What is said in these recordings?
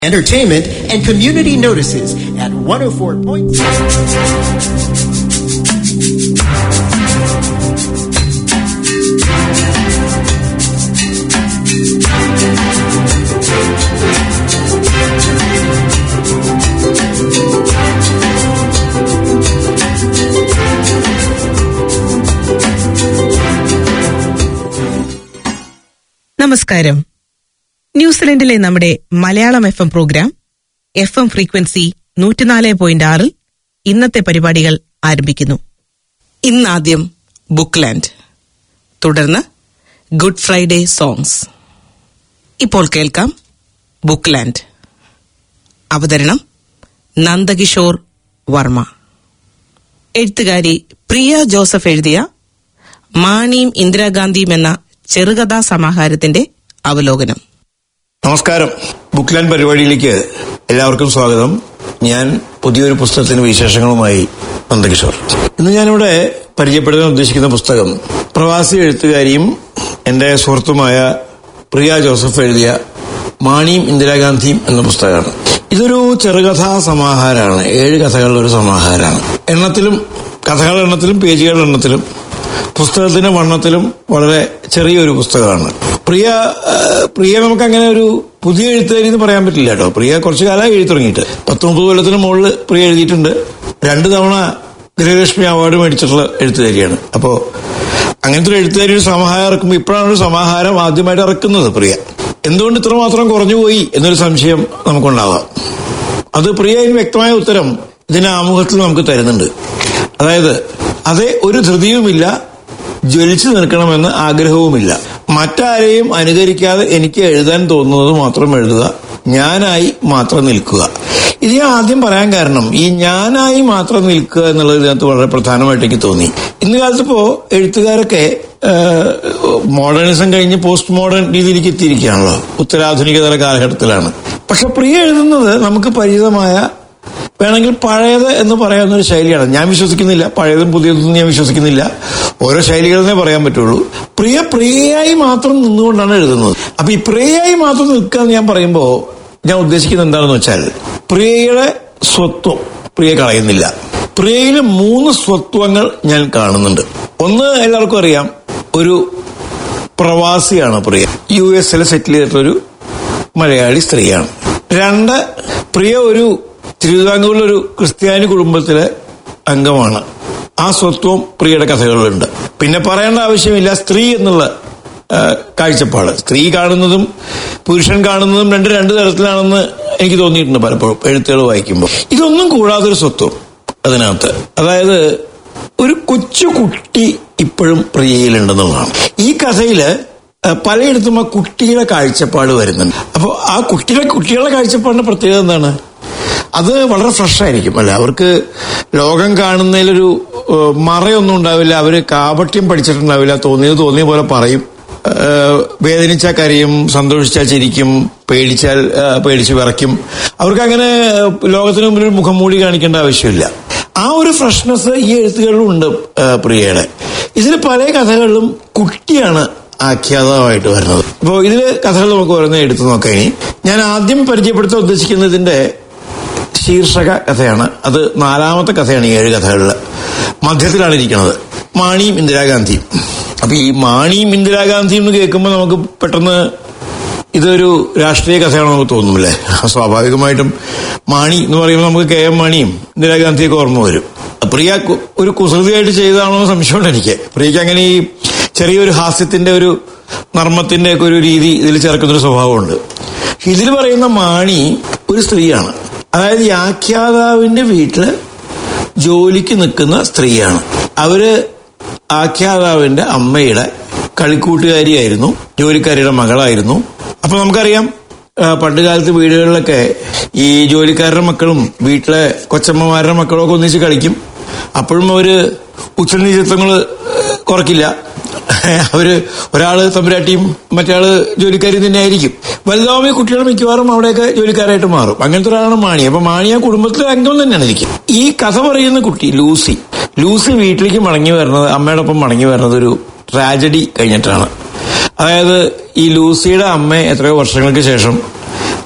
entertainment, and community notices at 104 point. നമസ്കാരം ന്യൂസിലൻഡിലെ നമ്മുടെ Malayalam F M program F M frequency നൂറ്റിനാല് പോയിന്റ് ആറിൽ ഇന്നത്തെ പരിപാടികൾ ആരംഭിക്കുന്നു ഇന്നാദ്യം ബുക്ക് ലാൻഡ് തുടർന്ന് ഗുഡ് ഫ്രൈഡേ സോങ്സ് ഇപ്പോൾ കേൾക്കാം ബുക്ക് ലാൻഡ് അവതരണം നന്ദകിഷോർ വർമ്മ എഴുത്തുകാരി പ്രിയ ജോസഫ് എഴുതിയ മാണിയും ഇന്ദിരാഗാന്ധിയും എന്ന ചെറുകഥാ സമാഹാരത്തിന്റെ അവലോകനം നമസ്കാരം ബുക്ക് ലാൻഡ് പരിപാടിയിലേക്ക് എല്ലാവർക്കും സ്വാഗതം ഞാൻ പുതിയൊരു പുസ്തകത്തിന് വിശേഷങ്ങളുമായി നന്ദകിഷോർ ഇന്ന് ഞാനിവിടെ പരിചയപ്പെടുത്താൻ ഉദ്ദേശിക്കുന്ന പുസ്തകം പ്രവാസി എഴുത്തുകാരിയും എന്റെ സുഹൃത്തുമായ പ്രിയ ജോസഫ് എഴുതിയ മാണിയും ഇന്ദിരാഗാന്ധിയും എന്ന പുസ്തകമാണ് ഇതൊരു ചെറുകഥാ സമാഹാരമാണ് ഏഴ് കഥകളുടെ ഒരു സമാഹാരമാണ് എണ്ണത്തിലും കഥകളുടെ എണ്ണത്തിലും പേജുകളുടെ എണ്ണത്തിലും പുസ്തകത്തിന്റെ വണ്ണത്തിലും വളരെ ചെറിയൊരു പുസ്തകമാണ് പ്രിയ ആ, പ്രിയ നമുക്ക് അങ്ങനെ ഒരു പുതിയ എഴുത്തുകാരി എന്ന് പറയാൻ പറ്റില്ല കേട്ടോ പ്രിയ കുറച്ചു കാലമായി എഴുതി തുടങ്ങിയിട്ട് പത്ത് മുപ്പത് കൊല്ലത്തിന് മുകളിൽ പ്രിയ എഴുതിയിട്ടുണ്ട് രണ്ടു തവണ ഗൃഹലക്ഷ്മി അവാർഡ് മേടിച്ചിട്ടുള്ള എഴുത്തുകാരിയാണ് അപ്പോ അങ്ങനത്തെ ഒരു എഴുത്തുകാരി ഒരു സമാഹാരം ഇറക്കുമ്പോൾ ഇപ്പോഴാണ് ഒരു സമാഹാരം ആദ്യമായിട്ട് ഇറക്കുന്നത് പ്രിയ എന്തുകൊണ്ട് ഇത്രമാത്രം കുറഞ്ഞു പോയി എന്നൊരു സംശയം നമുക്കുണ്ടാവാം അത് പ്രിയ ഇതിന് വ്യക്തമായ ഉത്തരം ഇതിന്റെ ആമുഖത്തിൽ നമുക്ക് തരുന്നുണ്ട് അതായത് അതേ ഒരു ധൃതിയുമില്ല ജ്വലിച്ചു നിൽക്കണമെന്ന് ആഗ്രഹവുമില്ല മറ്റാരെയും അനുകരിക്കാതെ എനിക്ക് എഴുതാൻ തോന്നുന്നത് മാത്രം എഴുതുക ഞാനായി മാത്രം നിൽക്കുക ഇത് ഞാൻ ആദ്യം പറയാൻ കാരണം ഈ ഞാനായി മാത്രം നിൽക്കുക എന്നുള്ളത് ഇതിനകത്ത് വളരെ പ്രധാനമായിട്ട് എനിക്ക് തോന്നി ഇന്ന് കാലത്ത് ഇപ്പോ എഴുത്തുകാരൊക്കെ മോഡേണിസം കഴിഞ്ഞ് പോസ്റ്റ് മോഡേൺ രീതിയിലേക്ക് എത്തിയിരിക്കുകയാണല്ലോ ഉത്തരാധുനികതല കാലഘട്ടത്തിലാണ് പക്ഷെ പ്രിയ എഴുതുന്നത് നമുക്ക് പരിചിതമായ വേണമെങ്കിൽ പഴയത് എന്ന് പറയാവുന്ന ഒരു ശൈലിയാണ് ഞാൻ വിശ്വസിക്കുന്നില്ല പഴയതും പുതിയതും ഞാൻ വിശ്വസിക്കുന്നില്ല ഓരോ ശൈലികളെന്നേ പറയാൻ പറ്റുള്ളൂ പ്രിയ പ്രിയയായി മാത്രം നിന്നുകൊണ്ടാണ് എഴുതുന്നത് അപ്പൊ ഈ പ്രിയയായി മാത്രം നിൽക്കുക എന്ന് ഞാൻ പറയുമ്പോൾ ഞാൻ ഉദ്ദേശിക്കുന്നത് എന്താണെന്ന് വെച്ചാൽ പ്രിയയുടെ സ്വത്വം പ്രിയ കളയുന്നില്ല പ്രിയയിൽ മൂന്ന് സ്വത്വങ്ങൾ ഞാൻ കാണുന്നുണ്ട് ഒന്ന് എല്ലാവർക്കും അറിയാം ഒരു പ്രവാസിയാണ് പ്രിയ യു എസിൽ സെറ്റിൽ ചെയ്തിട്ടൊരു മലയാളി സ്ത്രീയാണ് രണ്ട് പ്രിയ ഒരു തിരുവിതാംകൂറിലെ ഒരു ക്രിസ്ത്യാനി കുടുംബത്തിലെ അംഗമാണ് ആ സ്വത്വം പ്രിയയുടെ കഥകളിലുണ്ട് പിന്നെ പറയേണ്ട ആവശ്യമില്ല സ്ത്രീ എന്നുള്ള ആ, കാഴ്ചപ്പാട് സ്ത്രീ കാണുന്നതും പുരുഷൻ കാണുന്നതും രണ്ട് രണ്ട് തരത്തിലാണെന്ന് എനിക്ക് തോന്നിയിട്ടുണ്ട് പലപ്പോഴും എഴുത്തുകൾ വായിക്കുമ്പോൾ ഇതൊന്നും കൂടാതൊരു സ്വത്വം അതിനകത്ത് അതായത് ഒരു കൊച്ചു കുട്ടി ഇപ്പോഴും പ്രിയയിലുണ്ടെന്നുള്ളതാണ് ഈ കഥയില് ഏഹ്, പലയിടത്തും ആ കുട്ടിയുടെ കാഴ്ചപ്പാട് വരുന്നുണ്ട് അപ്പോൾ ആ കുട്ടിയുടെ കുട്ടികളുടെ കാഴ്ചപ്പാടിന്റെ പ്രത്യേകത എന്താണ് അത് വളരെ ഫ്രഷ് ആയിരിക്കും അല്ല അവർക്ക് ലോകം കാണുന്നതിലൊരു ഏഹ്, മറയൊന്നും ഉണ്ടാവില്ല അവര് കാപട്യം പഠിച്ചിട്ടുണ്ടാവില്ല തോന്നിയത് തോന്നിയ പോലെ പറയും ഏഹ്, വേദനിച്ചാൽ കരയും സന്തോഷിച്ചാൽ ചിരിക്കും പേടിച്ചാൽ ഏഹ്, പേടിച്ച് വിറയ്ക്കും അവർക്ക് അങ്ങനെ ഏഹ്, ലോകത്തിന് മുമ്പിൽ ഒരു മുഖം മൂടി കാണിക്കേണ്ട ആവശ്യമില്ല ആ ഒരു ഫ്രഷ്നെസ് ഈ എഴുത്തുകളിലും ഉണ്ട് ഏഹ്, പ്രിയയുടെ ഇതിൽ പല കഥകളിലും കുട്ടിയാണ് ആഖ്യാതമായിട്ട് വരുന്നത് അപ്പോൾ ഇതില് കഥകൾ നമുക്ക് ഓരോന്ന് എടുത്തു നോക്കാം ഇനി ഞാൻ ആദ്യം പരിചയപ്പെടുത്താൻ ഉദ്ദേശിക്കുന്നത് ഇതിന്റെ ശീർഷക കഥയാണ് അത് നാലാമത്തെ കഥയാണ് ഈ ഏഴ് കഥകളിൽ മധ്യത്തിലാണ് ഇരിക്കുന്നത് മാണിയും ഇന്ദിരാഗാന്ധിയും അപ്പൊ ഈ മാണിയും ഇന്ദിരാഗാന്ധിയും എന്ന് കേൾക്കുമ്പോൾ നമുക്ക് പെട്ടെന്ന് ഇതൊരു രാഷ്ട്രീയ കഥയാണെന്ന് നമുക്ക് തോന്നുമല്ലേ സ്വാഭാവികമായിട്ടും മാണി എന്ന് പറയുമ്പോൾ നമുക്ക് കെ എം മാണിയും ഇന്ദിരാഗാന്ധിയൊക്കെ ഓർമ്മ വരും പ്രിയ കു- ഒരു കുസൃതിയായിട്ട് ചെയ്തതാണോ എന്ന് സംശയമുണ്ട് എനിക്ക് പ്രിയക്ക് അങ്ങനെ ഈ ചെറിയൊരു ഹാസ്യത്തിന്റെ ഒരു നർമ്മത്തിന്റെ ഒക്കെ ഒരു രീതി ഇതിൽ ചേർക്കുന്നൊരു സ്വഭാവമുണ്ട് ഇതിൽ പറയുന്ന മാണി ഒരു സ്ത്രീയാണ് അതായത് ഈ ആഖ്യാതാവിന്റെ വീട്ടില് ജോലിക്ക് നിൽക്കുന്ന സ്ത്രീയാണ് അവര് ആഖ്യാതാവിന്റെ അമ്മയുടെ കളിക്കൂട്ടുകാരിയായിരുന്നു ജോലിക്കാരിയുടെ മകളായിരുന്നു അപ്പൊ നമുക്കറിയാം ആ, പണ്ട് കാലത്ത് വീടുകളിലൊക്കെ ഈ ജോലിക്കാരുടെ മക്കളും വീട്ടിലെ കൊച്ചമ്മമാരുടെ മക്കളും ഒക്കെ ഒന്നിച്ച് കളിക്കും അപ്പോഴും അവര് ഉച്ചനീചത്വങ്ങള് കുറയ്ക്കില്ല അവര് ഒരാള് തമ്പുരാട്ടിയും മറ്റാള് ജോലിക്കാരി തന്നെ ആയിരിക്കും വലുതാവുമ്പോൾ ഈ കുട്ടികൾ മിക്കവാറും അവിടെയൊക്കെ ജോലിക്കാരായിട്ട് മാറും അങ്ങനത്തെ ഒരാളാണ് മാണി അപ്പൊ മാണി ആ കുടുംബത്തിലെ അംഗം തന്നെയാണ് ഇരിക്കും ഈ കഥ പറയുന്ന കുട്ടി ലൂസി ലൂസി വീട്ടിലേക്ക് മടങ്ങി വരുന്നത് അമ്മയോടൊപ്പം മടങ്ങി വരുന്നത് ഒരു ട്രാജഡി കഴിഞ്ഞിട്ടാണ് അതായത് ഈ ലൂസിയുടെ അമ്മ എത്രയോ വർഷങ്ങൾക്ക് ശേഷം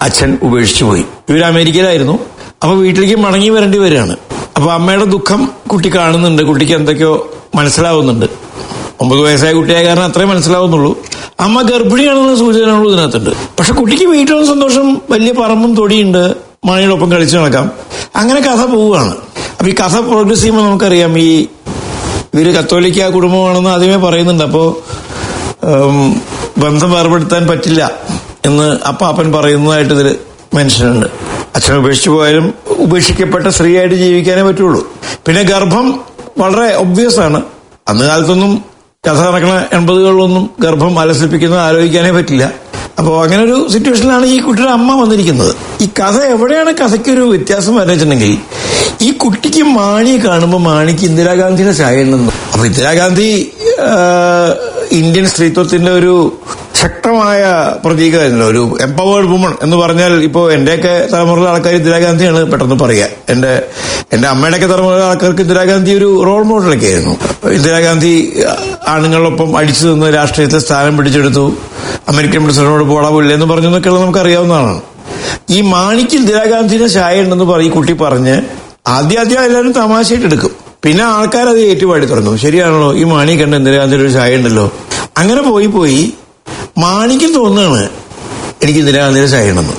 അച്ഛൻ ഉപേക്ഷിച്ചു പോയി ഇവർ അമേരിക്കയിലായിരുന്നു അപ്പൊ വീട്ടിലേക്ക് മടങ്ങി വരേണ്ടി വരികയാണ് അപ്പൊ അമ്മയുടെ ദുഃഖം കുട്ടി കാണുന്നുണ്ട് കുട്ടിക്ക് എന്തൊക്കെയോ മനസ്സിലാവുന്നുണ്ട് ഒമ്പത് വയസ്സായ കുട്ടിയായ കാരണം അത്രേ മനസ്സിലാവുന്നുള്ളൂ അമ്മ ഗർഭിണിയാണെന്ന സൂചനകളും ഇതിനകത്തുണ്ട് പക്ഷെ കുട്ടിക്ക് വീട്ടിലുള്ള സന്തോഷം വലിയ പറമ്പും തൊടിയുണ്ട് മണിയോടൊപ്പം കളിച്ചു നടക്കാം അങ്ങനെ കഥ പോവുകയാണ് അപ്പൊ ഈ കഥ പ്രോഗ്രസ് ചെയ്യുമ്പോൾ നമുക്കറിയാം ഈ ഇവര് കത്തോലിക്ക കുടുംബമാണെന്ന് ആദ്യമേ പറയുന്നുണ്ട് അപ്പോ ഉം, ബന്ധം വേർപെടുത്താൻ പറ്റില്ല എന്ന് അപ്പാപ്പൻ പറയുന്നതായിട്ട് ഇതിൽ മെൻഷനുണ്ട് അച്ഛൻ ഉപേക്ഷിച്ചു പോയാലും ഉപേക്ഷിക്കപ്പെട്ട സ്ത്രീയായിട്ട് ജീവിക്കാനേ പറ്റുള്ളൂ പിന്നെ ഗർഭം വളരെ ഒബ്വിയസ് ആണ് അന്ന് കാലത്തൊന്നും കഥ നടക്കണ എൺപതുകളിലൊന്നും ഗർഭം അലസിപ്പിക്കുന്നത് ആലോചിക്കാനേ പറ്റില്ല അപ്പോൾ അങ്ങനെ ഒരു സിറ്റുവേഷനിലാണ് ഈ കുട്ടിയുടെ അമ്മ വന്നിരിക്കുന്നത് ഈ കഥ എവിടെയാണ് കഥയ്ക്കൊരു വ്യത്യാസം വരച്ചിട്ടുണ്ടെങ്കിൽ ഈ കുട്ടിക്ക് മാണിയെ കാണുമ്പോൾ മാണിക്ക് ഇന്ദിരാഗാന്ധിയുടെ ചായ ഉണ്ടെന്ന് അപ്പൊ ഇന്ദിരാഗാന്ധി ആ, ഇന്ത്യൻ സ്ത്രീത്വത്തിന്റെ ഒരു ശക്തമായ പ്രതീകമായിരുന്നല്ലോ ഒരു എംപവേർഡ് വുമൺ എന്ന് പറഞ്ഞാൽ ഇപ്പോ എന്റെയൊക്കെ തലമുറയിലെ ആൾക്കാർ ഇന്ദിരാഗാന്ധിയാണ് പെട്ടെന്ന് പറയുക എന്റെ എന്റെ അമ്മയുടെയൊക്കെ തലമുറയിലെ ആൾക്കാർക്ക് ഇന്ദിരാഗാന്ധി ഒരു റോൾ മോഡലൊക്കെ ആയിരുന്നു ഇന്ദിരാഗാന്ധി ആണുങ്ങളൊപ്പം അടിച്ചു നിന്ന് രാഷ്ട്രീയത്തിൽ സ്ഥാനം പിടിച്ചെടുത്തു അമേരിക്കൻ പ്രസിഡന്റിനോട് പോടാ പുല്ല എന്ന് പറഞ്ഞെന്നൊക്കെയുള്ളത് നമുക്ക് അറിയാവുന്നതാണ് ഈ മാണിക്ക് ഇന്ദിരാഗാന്ധിയുടെ ചായ ഉണ്ടെന്ന് പറയും ഈ കുട്ടി പറഞ്ഞ് ആദ്യം ആദ്യം എല്ലാവരും തമാശയായിട്ട് എടുക്കും പിന്നെ ആൾക്കാർ അത് ഏറ്റുപാടി തുടങ്ങും ശരിയാണല്ലോ ഈ മാണി കണ്ട ഇന്ദിരാഗാന്ധിയുടെ ഒരു ചായ ഉണ്ടല്ലോ അങ്ങനെ പോയി പോയി മാണിക്ക് തോന്നുകയാണ് എനിക്ക് ഇന്ദിരാഗാന്ധിയുടെ ചായ ഉണ്ടെന്ന്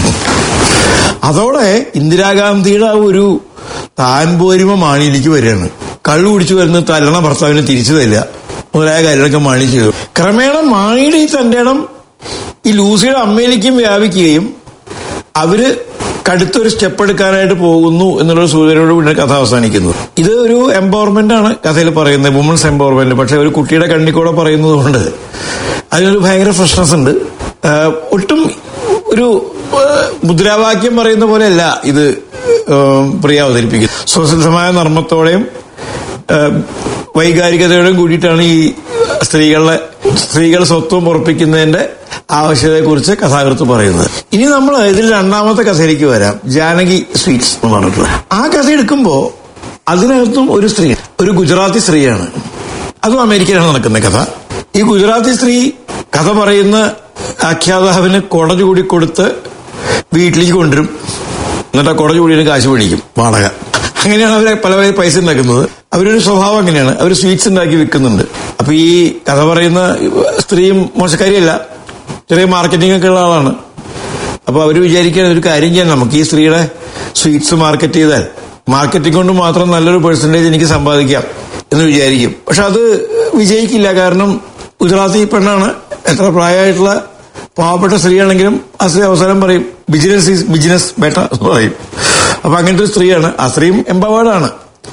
അതോടെ ഇന്ദിരാഗാന്ധിയുടെ ആ ഒരു താൻ പോരുമ മാണിയിലേക്ക് വരികയാണ് കള്ളു കുടിച്ചു വരുന്ന തല്ലണ ഭർത്താവിനെ തിരിച്ചു തരില്ല മുതലായ കാര്യങ്ങളൊക്കെ മാണി ചെയ്തു ക്രമേണ മാണിയുടെ ഈ തന്റെ ഇടം ഈ ലൂസിയുടെ അമ്മയിലേക്കും വ്യാപിക്കുകയും അവര് കടുത്തൊരു സ്റ്റെപ്പ് എടുക്കാനായിട്ട് പോകുന്നു എന്നുള്ള സൂചനയോട് കൂടി കഥ അവസാനിക്കുന്നു ഇത് ഒരു എംപവർമെന്റ് ആണ് കഥയിൽ പറയുന്നത് വുമൻസ് എംപവർമെന്റ് പക്ഷെ ഒരു കുട്ടിയുടെ കണ്ണിൽ കൂടെ പറയുന്നത് കൊണ്ട് അതിനൊരു ഭയങ്കര ഫ്രഷ്നസ് ഉണ്ട് ആഹ് ഒട്ടും ഒരു ആഹ് മുദ്രാവാക്യം പറയുന്ന പോലെയല്ല ഇത് ആഹ് പ്രിയ അവതരിപ്പിക്കുന്നത് സ്വസിദ്ധമായ നർമ്മത്തോടെയും ആഹ് വൈകാരികതയോടെയും കൂടിയിട്ടാണ് ഈ സ്ത്രീകളുടെ സ്ത്രീകൾ സ്വത്വം ഉറപ്പിക്കുന്നതിന്റെ ആവശ്യകതയെക്കുറിച്ച് കഥാകൃത്ത് പറയുന്നത് ഇനി നമ്മൾ ഇതിൽ രണ്ടാമത്തെ കഥയിലേക്ക് വരാം ജാനകി സ്വീറ്റ്സ് എന്ന് പറഞ്ഞിട്ടുള്ള ആ കഥ എടുക്കുമ്പോ അതിനകത്തും ഒരു സ്ത്രീ ഒരു ഗുജറാത്തി സ്ത്രീയാണ് അതും അമേരിക്കയിലാണ് നടക്കുന്ന കഥ ഈ ഗുജറാത്തി സ്ത്രീ കഥ പറയുന്ന ആഖ്യാതാവിന് കൊട ചൂടി കൊടുത്ത് വീട്ടിലേക്ക് കൊണ്ടുവരും എന്നിട്ട് ആ കൊട ചൂടിന് കാശ് മേടിക്കും വാടക അങ്ങനെയാണ് അവരെ പല പല പൈസ ഉണ്ടാക്കുന്നത് അവരൊരു സ്വഭാവം അങ്ങനെയാണ് അവർ സ്വീറ്റ്സ് ഉണ്ടാക്കി വിൽക്കുന്നുണ്ട് അപ്പൊ ഈ കഥ പറയുന്ന സ്ത്രീയും മോശക്കാരിയല്ല ചെറിയ മാർക്കറ്റിംഗ് ഒക്കെ ഉള്ള ആളാണ് അപ്പൊ അവർ വിചാരിക്കുകയാണ് ഒരു കാര്യം ചെയ്യാൻ നമുക്ക് ഈ സ്ത്രീയുടെ സ്വീറ്റ്സ് മാർക്കറ്റ് ചെയ്താൽ മാർക്കറ്റിംഗ് കൊണ്ട് മാത്രം നല്ലൊരു പെർസെന്റേജ് എനിക്ക് സമ്പാദിക്കാം എന്ന് വിചാരിക്കും പക്ഷെ അത് വിജയിക്കില്ല കാരണം ഗുജറാത്തി പെണ്ണാണ് എത്ര പ്രായമായിട്ടുള്ള പാവപ്പെട്ട സ്ത്രീയാണെങ്കിലും ആ സ്ത്രീ അവസരം പറയും ബിസിനസ് ഈസ് ബിസിനസ് ബെറ്റർ എന്ന് പറയും അപ്പൊ അങ്ങനത്തെ ഒരു സ്ത്രീയാണ് ആ സ്ത്രീയും എംപവേർഡാണ്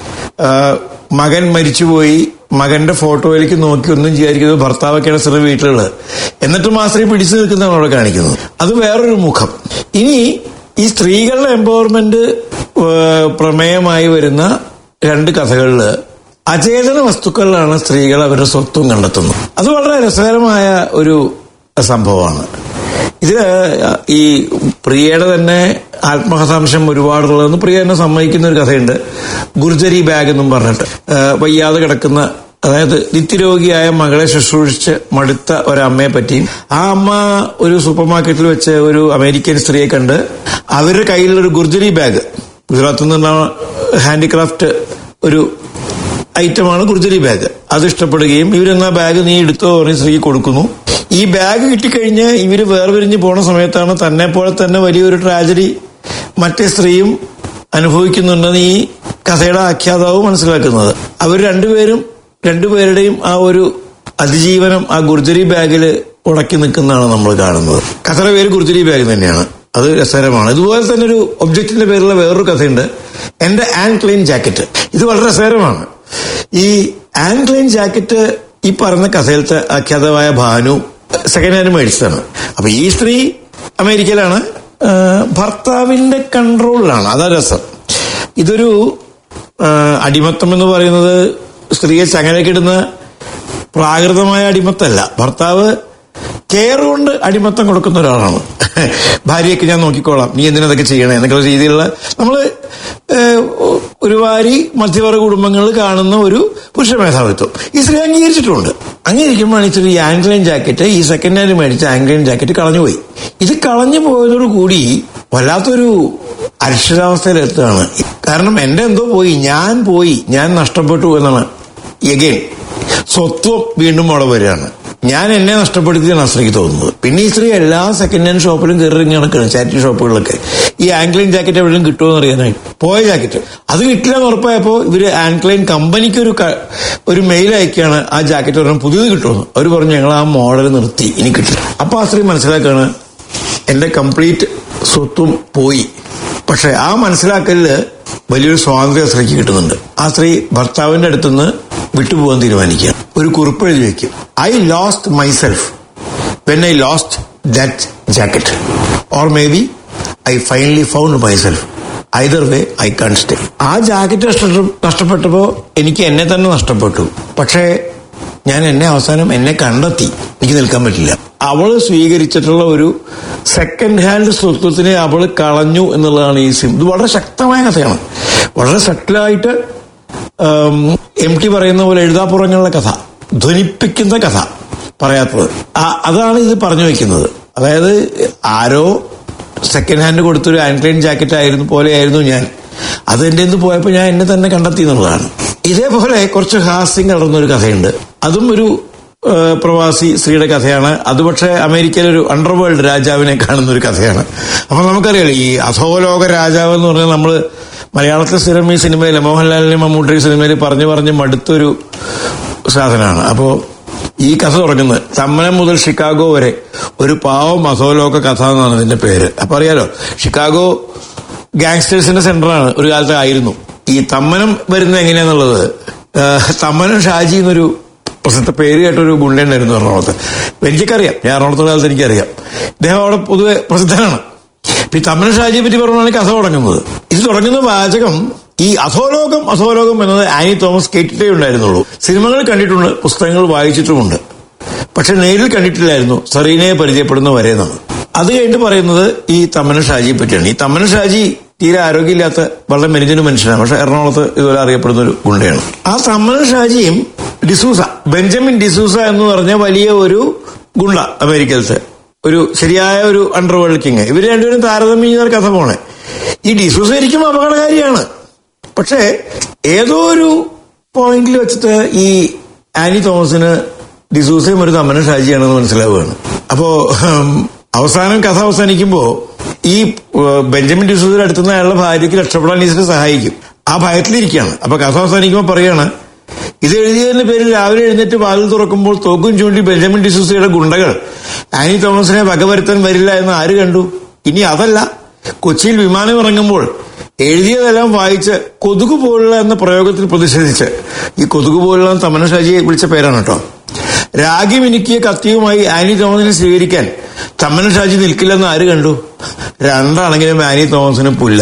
മകൻ മരിച്ചുപോയി മകന്റെ ഫോട്ടോയിലേക്ക് നോക്കി ഒന്നും ചെയ്യാതിരിക്കുന്നത് ഭർത്താവൊക്കെയാണ് സ്ത്രീ വീട്ടിലുള്ളത് എന്നിട്ടും ആ സ്ത്രീ പിടിച്ചു നിൽക്കുന്നതാണ് അവിടെ കാണിക്കുന്നത് അത് വേറൊരു മുഖം ഇനി ഈ സ്ത്രീകളുടെ എംപവർമെന്റ് പ്രമേയമായി വരുന്ന രണ്ട് കഥകളില് അചേതന വസ്തുക്കളിലാണ് സ്ത്രീകൾ അവരുടെ സ്വത്വം കണ്ടെത്തുന്നത് അത് വളരെ രസകരമായ ഒരു സംഭവമാണ് ഇതില് ഈ പ്രിയയുടെ തന്നെ ആത്മകഥാംശം ഒരുപാടുള്ളതെന്ന് പ്രിയ തന്നെ സമ്മതിക്കുന്ന ഒരു കഥയുണ്ട് ഗുർജരി ബാഗ് എന്നും പറഞ്ഞിട്ട് ആ, വയ്യാതെ കിടക്കുന്ന അതായത് നിത്യരോഗിയായ മകളെ ശുശ്രൂഷിച്ച് മടുത്ത ഒരമ്മയെ പറ്റിയും ആ അമ്മ ഒരു സൂപ്പർ മാർക്കറ്റിൽ വെച്ച് ഒരു അമേരിക്കൻ സ്ത്രീയെ കണ്ട് അവരുടെ കയ്യിലുള്ള ഒരു ഗുർജരി ബാഗ് ഗുജറാത്തിൽ നിന്നാണ് ഹാൻഡിക്രാഫ്റ്റ് ഒരു ഐറ്റമാണ് ഗുർജരി ബാഗ് അത് ഇഷ്ടപ്പെടുകയും ഇവരെന്നാ ബാഗ് നീ എടുത്തോ പറഞ്ഞ് സ്ത്രീ കൊടുക്കുന്നു ഈ ബാഗ് കിട്ടിക്കഴിഞ്ഞ് ഇവര് വേർപിരിഞ്ഞ് പോണ സമയത്താണ് തന്നെ പോലെ തന്നെ വലിയൊരു ട്രാജഡി മറ്റേ സ്ത്രീയും അനുഭവിക്കുന്നുണ്ടെന്ന് ഈ കഥയുടെ ആഖ്യാതാവ് മനസ്സിലാക്കുന്നത് അവർ രണ്ടുപേരും രണ്ടുപേരുടെയും ആ ഒരു അതിജീവനം ആ ഗുർജരി ബാഗിൽ ഉടക്കി നിൽക്കുന്നതാണ് നമ്മൾ കാണുന്നത് കഥയുടെ പേര് ഗുർജരി ബാഗ് തന്നെയാണ് അത് രസകരമാണ് ഇതുപോലെ തന്നെ ഒരു ഒബ്ജക്റ്റിന്റെ പേരുള്ള വേറൊരു കഥയുണ്ട് എന്റെ ആൻ ക്ലീൻ ജാക്കറ്റ് ഇത് വളരെ രസകരമാണ് ഈ ആൻ ക്ലീൻ ജാക്കറ്റ് ഈ പറഞ്ഞ കഥയിലത്തെ ആഖ്യാതമായ ഭാനു സെക്കൻഡ് ഹാൻഡ് മേടിച്ചതാണ് അപ്പൊ ഈ സ്ത്രീ അമേരിക്കയിലാണ് ആ, ഭർത്താവിന്റെ കൺട്രോളിലാണ് അതാ രസം ഇതൊരു ആ, അടിമത്തം എന്ന് പറയുന്നത് സ്ത്രീയെ ചങ്ങലക്കിടുന്ന പ്രാകൃതമായ അടിമത്തല്ല ഭർത്താവ് കെയർ കൊണ്ട് അടിമത്തം കൊടുക്കുന്ന ഒരാളാണ് ഭാര്യയൊക്കെ ഞാൻ നോക്കിക്കോളാം നീ എന്തിനതൊക്കെ ചെയ്യണേ എന്നൊക്കെ രീതിയിലുള്ള നമ്മള് ഏഹ്, ഒരു വാരി മധ്യവർഗ കുടുംബങ്ങളിൽ കാണുന്ന ഒരു പുരുഷ മേധാവിത്വം ഈ സ്ത്രീ അംഗീകരിച്ചിട്ടുണ്ട് അംഗീകരിക്കുമ്പോഴാണ് ഇച്ചിരി ഈ ആംഗ്ലൈൻ ജാക്കറ്റ് ഈ സെക്കൻഡ് ഹാൻഡ് മേടിച്ച ആംഗ്ലൈൻ ജാക്കറ്റ് കളഞ്ഞുപോയി ഇത് കളഞ്ഞു പോയതോടുകൂടി വല്ലാത്തൊരു അരക്ഷിതാവസ്ഥയിലെത്തുകയാണ് കാരണം എന്റെ എന്തോ പോയി ഞാൻ പോയി ഞാൻ നഷ്ടപ്പെട്ടു എന്നാണ് എഗെയിൻ സ്വത്വം വീണ്ടും അവിടെ വരികയാണ് ഞാൻ എന്നെ നഷ്ടപ്പെടുത്തിയാണ് ആ സ്ത്രീക്ക് തോന്നുന്നത് പിന്നെ ഈ സ്ത്രീ എല്ലാ സെക്കൻഡ് ഹാൻഡ് ഷോപ്പിലും കയറി ഇറങ്ങി നടക്കുകയാണ് ചാരിറ്റി ഷോപ്പുകളിലൊക്കെ ഈ ആംഗ്ലൈൻ ജാക്കറ്റ് എവിടെയും കിട്ടുമോ എന്ന് അറിയാനായിട്ട് പോയ ജാക്കറ്റ് അത് കിട്ടില്ല എന്ന് ഉറപ്പായപ്പോ ഇവര് ആംഗ്ലൈൻ കമ്പനിക്ക് ഒരു ക- ഒരു മെയിൽ അയക്കുകയാണ് ആ ജാക്കറ്റ് പറഞ്ഞു പുതിയത് കിട്ടുമെന്ന് അവർ പറഞ്ഞു ഞങ്ങൾ ആ മോഡൽ നിർത്തി ഇനി കിട്ടില്ല അപ്പൊ ആ സ്ത്രീ മനസ്സിലാക്കുകയാണ് എന്റെ കംപ്ലീറ്റ് സ്വത്തും പോയി പക്ഷെ ആ മനസ്സിലാക്കലില് വലിയൊരു സ്വാതന്ത്ര്യം ആ സ്ത്രീക്ക് കിട്ടുന്നുണ്ട് ആ സ്ത്രീ ഭർത്താവിന്റെ അടുത്തുനിന്ന് വിട്ടുപോകാൻ തീരുമാനിക്കുക ഒരു കുറിപ്പ് എഴുതി വെക്കും I lost myself when I lost that jacket or maybe I finally found myself either way I can stay ആ ജാക്കറ്റ് നഷ്ടപ്പെട്ടപ്പോ എനിക്ക് എന്നെ തന്നെ നഷ്ടപ്പെട്ടു പക്ഷേ ഞാൻ എന്നെ അവസാനം എന്നെ കണ്ടെത്തി എനിക്ക് നിൽക്കാൻ പറ്റില്ല അവള് സ്വീകരിച്ചിട്ടുള്ള ഒരു സെക്കൻഡ് ഹാൻഡ് സ്വത്വത്തിനെ അവള് കളഞ്ഞു എന്നുള്ളതാണ് ഈ സിം ഇത് വളരെ ശക്തമായ കഥയാണ് വളരെ സെറ്റിലായിട്ട് എം ടി പറയുന്ന പോലെ എഴുതാപ്പുറങ്ങളുടെ കഥ ധ്വനിപ്പിക്കുന്ന കഥ പറയാത്തത് ആ- അതാണ് ഇത് പറഞ്ഞു വെക്കുന്നത് അതായത് ആരോ സെക്കൻഡ് ഹാൻഡ് കൊടുത്തൊരു ആൻക്ലൈൻ ജാക്കറ്റ് ആയിരുന്നു പോലെയായിരുന്നു ഞാൻ അത് എന്റെ നിന്ന് പോയപ്പോൾ ഞാൻ എന്നെ തന്നെ കണ്ടെത്തി എന്നുള്ളതാണ് ഇതേപോലെ കുറച്ച് ഹാസ്യം കലർന്നൊരു കഥയുണ്ട് അതും ഒരു ആ, പ്രവാസി സ്ത്രീയുടെ കഥയാണ് അത് പക്ഷേ അമേരിക്കയിലെ ഒരു അണ്ടർവേൾഡ് രാജാവിനെ കാണുന്ന ഒരു കഥയാണ് അപ്പൊ നമുക്കറിയാലോ ഈ അധോലോക രാജാവ് എന്ന് പറഞ്ഞാൽ നമ്മൾ മലയാളത്തിലെ സ്ഥിരം ഈ സിനിമയിൽ മോഹൻലാലിനെ മമ്മൂട്ടി സിനിമയിൽ പറഞ്ഞു പറഞ്ഞ് മടുത്തൊരു സാധനമാണ് അപ്പോ ഈ കഥ തുടങ്ങുന്നത് തമ്മനം മുതൽ ഷിക്കാഗോ വരെ ഒരു പാവം അധോലോക കഥ എന്നാണ് ഇതിന്റെ പേര് അപ്പൊ അറിയാലോ ഷിക്കാഗോ ഗാങ്സ്റ്റേഴ്സിന്റെ സെന്ററാണ് ഒരു കാലത്ത് ആയിരുന്നു ഈ തമ്മനം വരുന്നത് എങ്ങനെയാന്നുള്ളത് ആ, തമ്മനം ഷാജി എന്നൊരു പ്രസിദ്ധ പേര് കേട്ടൊരു ഗുണ്ടയുണ്ടായിരുന്നു എറണാകുളത്ത് എനിക്കൊക്കെ ഞാൻ എറണാകുളത്തുള്ള കാലത്ത് എനിക്കറിയാം ഇദ്ദേഹം അവിടെ പൊതുവെ പ്രസിദ്ധനാണ് ഇപ്പൊ ഈ തമ്മനം ഷാജിയെ പറ്റി പറഞ്ഞാണ് കഥ തുടങ്ങുന്നത് ഇത് തുടങ്ങുന്ന വാചകം ഈ അധോലോകം അധോലോകം എന്നത് ആനി തോമസ് കേട്ടിട്ടേ ഉണ്ടായിരുന്നുള്ളൂ സിനിമകൾ കണ്ടിട്ടുണ്ട് പുസ്തകങ്ങൾ വായിച്ചിട്ടുമുണ്ട് പക്ഷെ നേരിൽ കണ്ടിട്ടില്ലായിരുന്നു സറീനയെ പരിചയപ്പെടുന്ന വരെ എന്നാണ് അത് കഴിഞ്ഞിട്ട് പറയുന്നത് ഈ തമ്മന ഷാജിയെ പറ്റിയാണ് ഈ തമ്മന ഷാജി തീരെ ആരോഗ്യമില്ലാത്ത വളരെ മെലിഞ്ഞൊരു മനുഷ്യനാണ് പക്ഷെ എറണാകുളത്ത് ഇതുപോലെ അറിയപ്പെടുന്ന ഒരു ഗുണ്ടയാണ് ആ തമ്മന ഷാജിയും ഡിസൂസ ബെഞ്ചമിൻ ഡിസൂസ എന്ന് പറഞ്ഞ വലിയ ഒരു ഗുണ്ട അമേരിക്കയിലത്തെ ഒരു ശരിയായ ഒരു അണ്ടർവേൾഡ് കിങ് ഇവര് രണ്ടുപേരും താരതമ്യം ചെയ്യുന്ന കഥ പോണേ ഈ ഡിസൂസ ശരിക്കും അപകടകാരിയാണ് പക്ഷേ ഏതോ ഒരു പോയിന്റിൽ വെച്ചിട്ട് ഈ ആനി തോമസിന് ഡിസൂസയും ഒരു തമ്മന ഷാജിയാണെന്ന് മനസ്സിലാവുകയാണ് അപ്പോ ഉം, അവസാനം കഥ അവസാനിക്കുമ്പോ ഈ ഏഹ്, ബെഞ്ചമിൻ ഡിസൂസിന്റെ അടുത്തുനിന്ന് അയാളുടെ ഭാര്യയ്ക്ക് രക്ഷപ്പെടാൻ ഈസിനെ സഹായിക്കും ആ ഭയത്തിലിരിക്കുകയാണ് അപ്പൊ കഥ അവസാനിക്കുമ്പോൾ പറയാണ് ഇത് എഴുതിയതിന്റെ പേരിൽ രാവിലെ എഴുന്നേറ്റ് വാതിൽ തുറക്കുമ്പോൾ തോക്കും ചൂണ്ടി ബെഞ്ചമിൻ ഡിസൂസയുടെ ഗുണ്ടകൾ ആനി തോമസിനെ വകവരുത്താൻ വരില്ല എന്ന് ആര് കണ്ടു ഇനി അതല്ല കൊച്ചിയിൽ വിമാനം ഇറങ്ങുമ്പോൾ എഴുതിയതെല്ലാം വായിച്ച് കൊതുക് പോലുള്ള എന്ന പ്രയോഗത്തിൽ പ്രതിഷേധിച്ച് ഈ കൊതുക് പോലുള്ള തമന ഷാജിയെ വിളിച്ച പേരാണ് കേട്ടോ രാഗി മിനുക്കിയ കത്തിയുമായി ആനി തോമസിനെ സ്വീകരിക്കാൻ തമ്മന ഷാജി നിൽക്കില്ലെന്ന് ആര് കണ്ടു രണ്ടാണെങ്കിലും ആനി തോമസിന് പുല്ല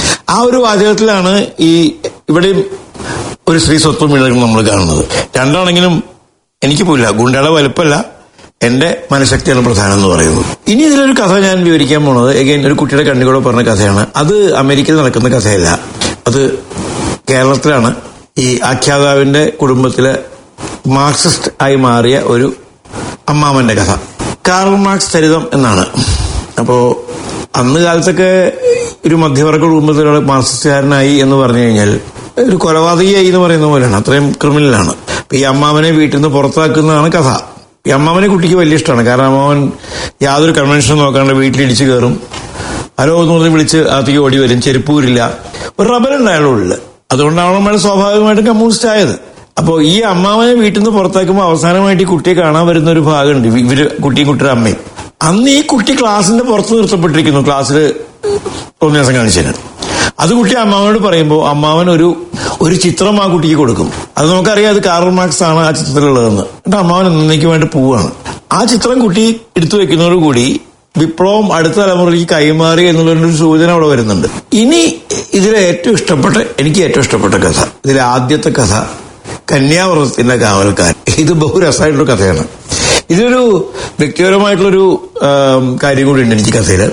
ആ ഒരു വാചകത്തിലാണ് ഈ ഇവിടെയും ഒരു സ്ത്രീ സ്വത്വം ഇഴകൾ നമ്മൾ കാണുന്നത് രണ്ടാണെങ്കിലും എനിക്ക് പുല്ല ഗുണ്ടയുടെ വലുപ്പമല്ല എന്റെ മനഃശക്തിയാണ് പ്രധാനം എന്ന് പറയുന്നത് ഇനി ഇതിലൊരു കഥ ഞാൻ വിവരിക്കാൻ പോണത് എഗൈൻ ഒരു കുട്ടിയുടെ കണ്ണുകൂടെ പറഞ്ഞ കഥയാണ് അത് അമേരിക്കയിൽ നടക്കുന്ന കഥയല്ല അത് കേരളത്തിലാണ് ഈ ആഖ്യാതാവിന്റെ കുടുംബത്തിലെ മാർക്സിസ്റ്റ് ആയി മാറിയ ഒരു അമ്മാമന്റെ കഥ കാർൾ മാർക്സ് ചരിതം എന്നാണ് അപ്പോ അന്ന് കാലത്തൊക്കെ ഒരു മധ്യവർഗ കുടുംബത്തിലുള്ള മാർക്സിസ്റ്റുകാരനായി എന്ന് പറഞ്ഞു കഴിഞ്ഞാൽ ഒരു കൊലപാതകയായി എന്ന് പറയുന്ന പോലെയാണ് അത്രയും ക്രിമിനലാണ് അപ്പൊ ഈ അമ്മാവനെ വീട്ടിൽ നിന്ന് പുറത്താക്കുന്നതാണ് കഥ ഈ അമ്മാവനെ കുട്ടിക്ക് വലിയ ഇഷ്ടമാണ് കാരണം അമ്മാവൻ യാതൊരു കൺവെൻഷനും നോക്കാണ്ട് വീട്ടിലിടിച്ചു കയറും ഹലോ എന്ന് പറഞ്ഞ് വിളിച്ച് അകത്തേക്ക് ഓടി വരും ചെരുപ്പൂരില്ല ഒരു റബലുണ്ട് അയാളുടെ ഉള്ളിൽ അതുകൊണ്ടാണ് നമ്മൾ സ്വാഭാവികമായിട്ടും കമ്മ്യൂണിസ്റ്റ് ആയത് അപ്പോൾ ഈ അമ്മാവനെ വീട്ടിൽ നിന്ന് പുറത്താക്കുമ്പോൾ അവസാനമായിട്ട് ഈ കുട്ടിയെ കാണാൻ വരുന്ന ഒരു ഭാഗമുണ്ട് ഇവര് കുട്ടിയും കുട്ടിയുടെ അമ്മയും അന്ന് ഈ കുട്ടി ക്ലാസിന്റെ പുറത്ത് നിർത്തപ്പെട്ടിരിക്കുന്നു ക്ലാസ്സിൽ തോന്നിയ ദിവസം കാണിച്ചതിന് അത് കുട്ടി അമ്മാവനോട് പറയുമ്പോൾ അമ്മാവൻ ഒരു ഒരു ചിത്രം ആ കുട്ടിക്ക് കൊടുക്കും അത് നമുക്കറിയാം അത് കാർൾ മാർക്സ് ആണ് ആ ചിത്രത്തിലുള്ളതെന്ന് എന്നിട്ട് അമ്മാവൻ എന്നേക്കുമായിട്ട് പോവുകയാണ് ആ ചിത്രം കുട്ടി എടുത്തു വെക്കുന്നതോടുകൂടി വിപ്ലവം അടുത്ത തലമുറയ്ക്ക് കൈമാറി എന്നുള്ളൊരു സൂചന അവിടെ വരുന്നുണ്ട് ഇനി ഇതിലെ ഏറ്റവും ഇഷ്ടപ്പെട്ട എനിക്ക് ഏറ്റവും ഇഷ്ടപ്പെട്ട കഥ ഇതിലെ ആദ്യത്തെ കഥ കന്യാവ്രതത്തിന്റെ കാവൽക്കാരൻ ഇത് ബഹുരസമായിട്ടുള്ള കഥയാണ് ഇതൊരു വ്യക്തിപരമായിട്ടുള്ളൊരു ആം, കാര്യം കൂടി ഉണ്ട് എനിക്ക് കഥയില്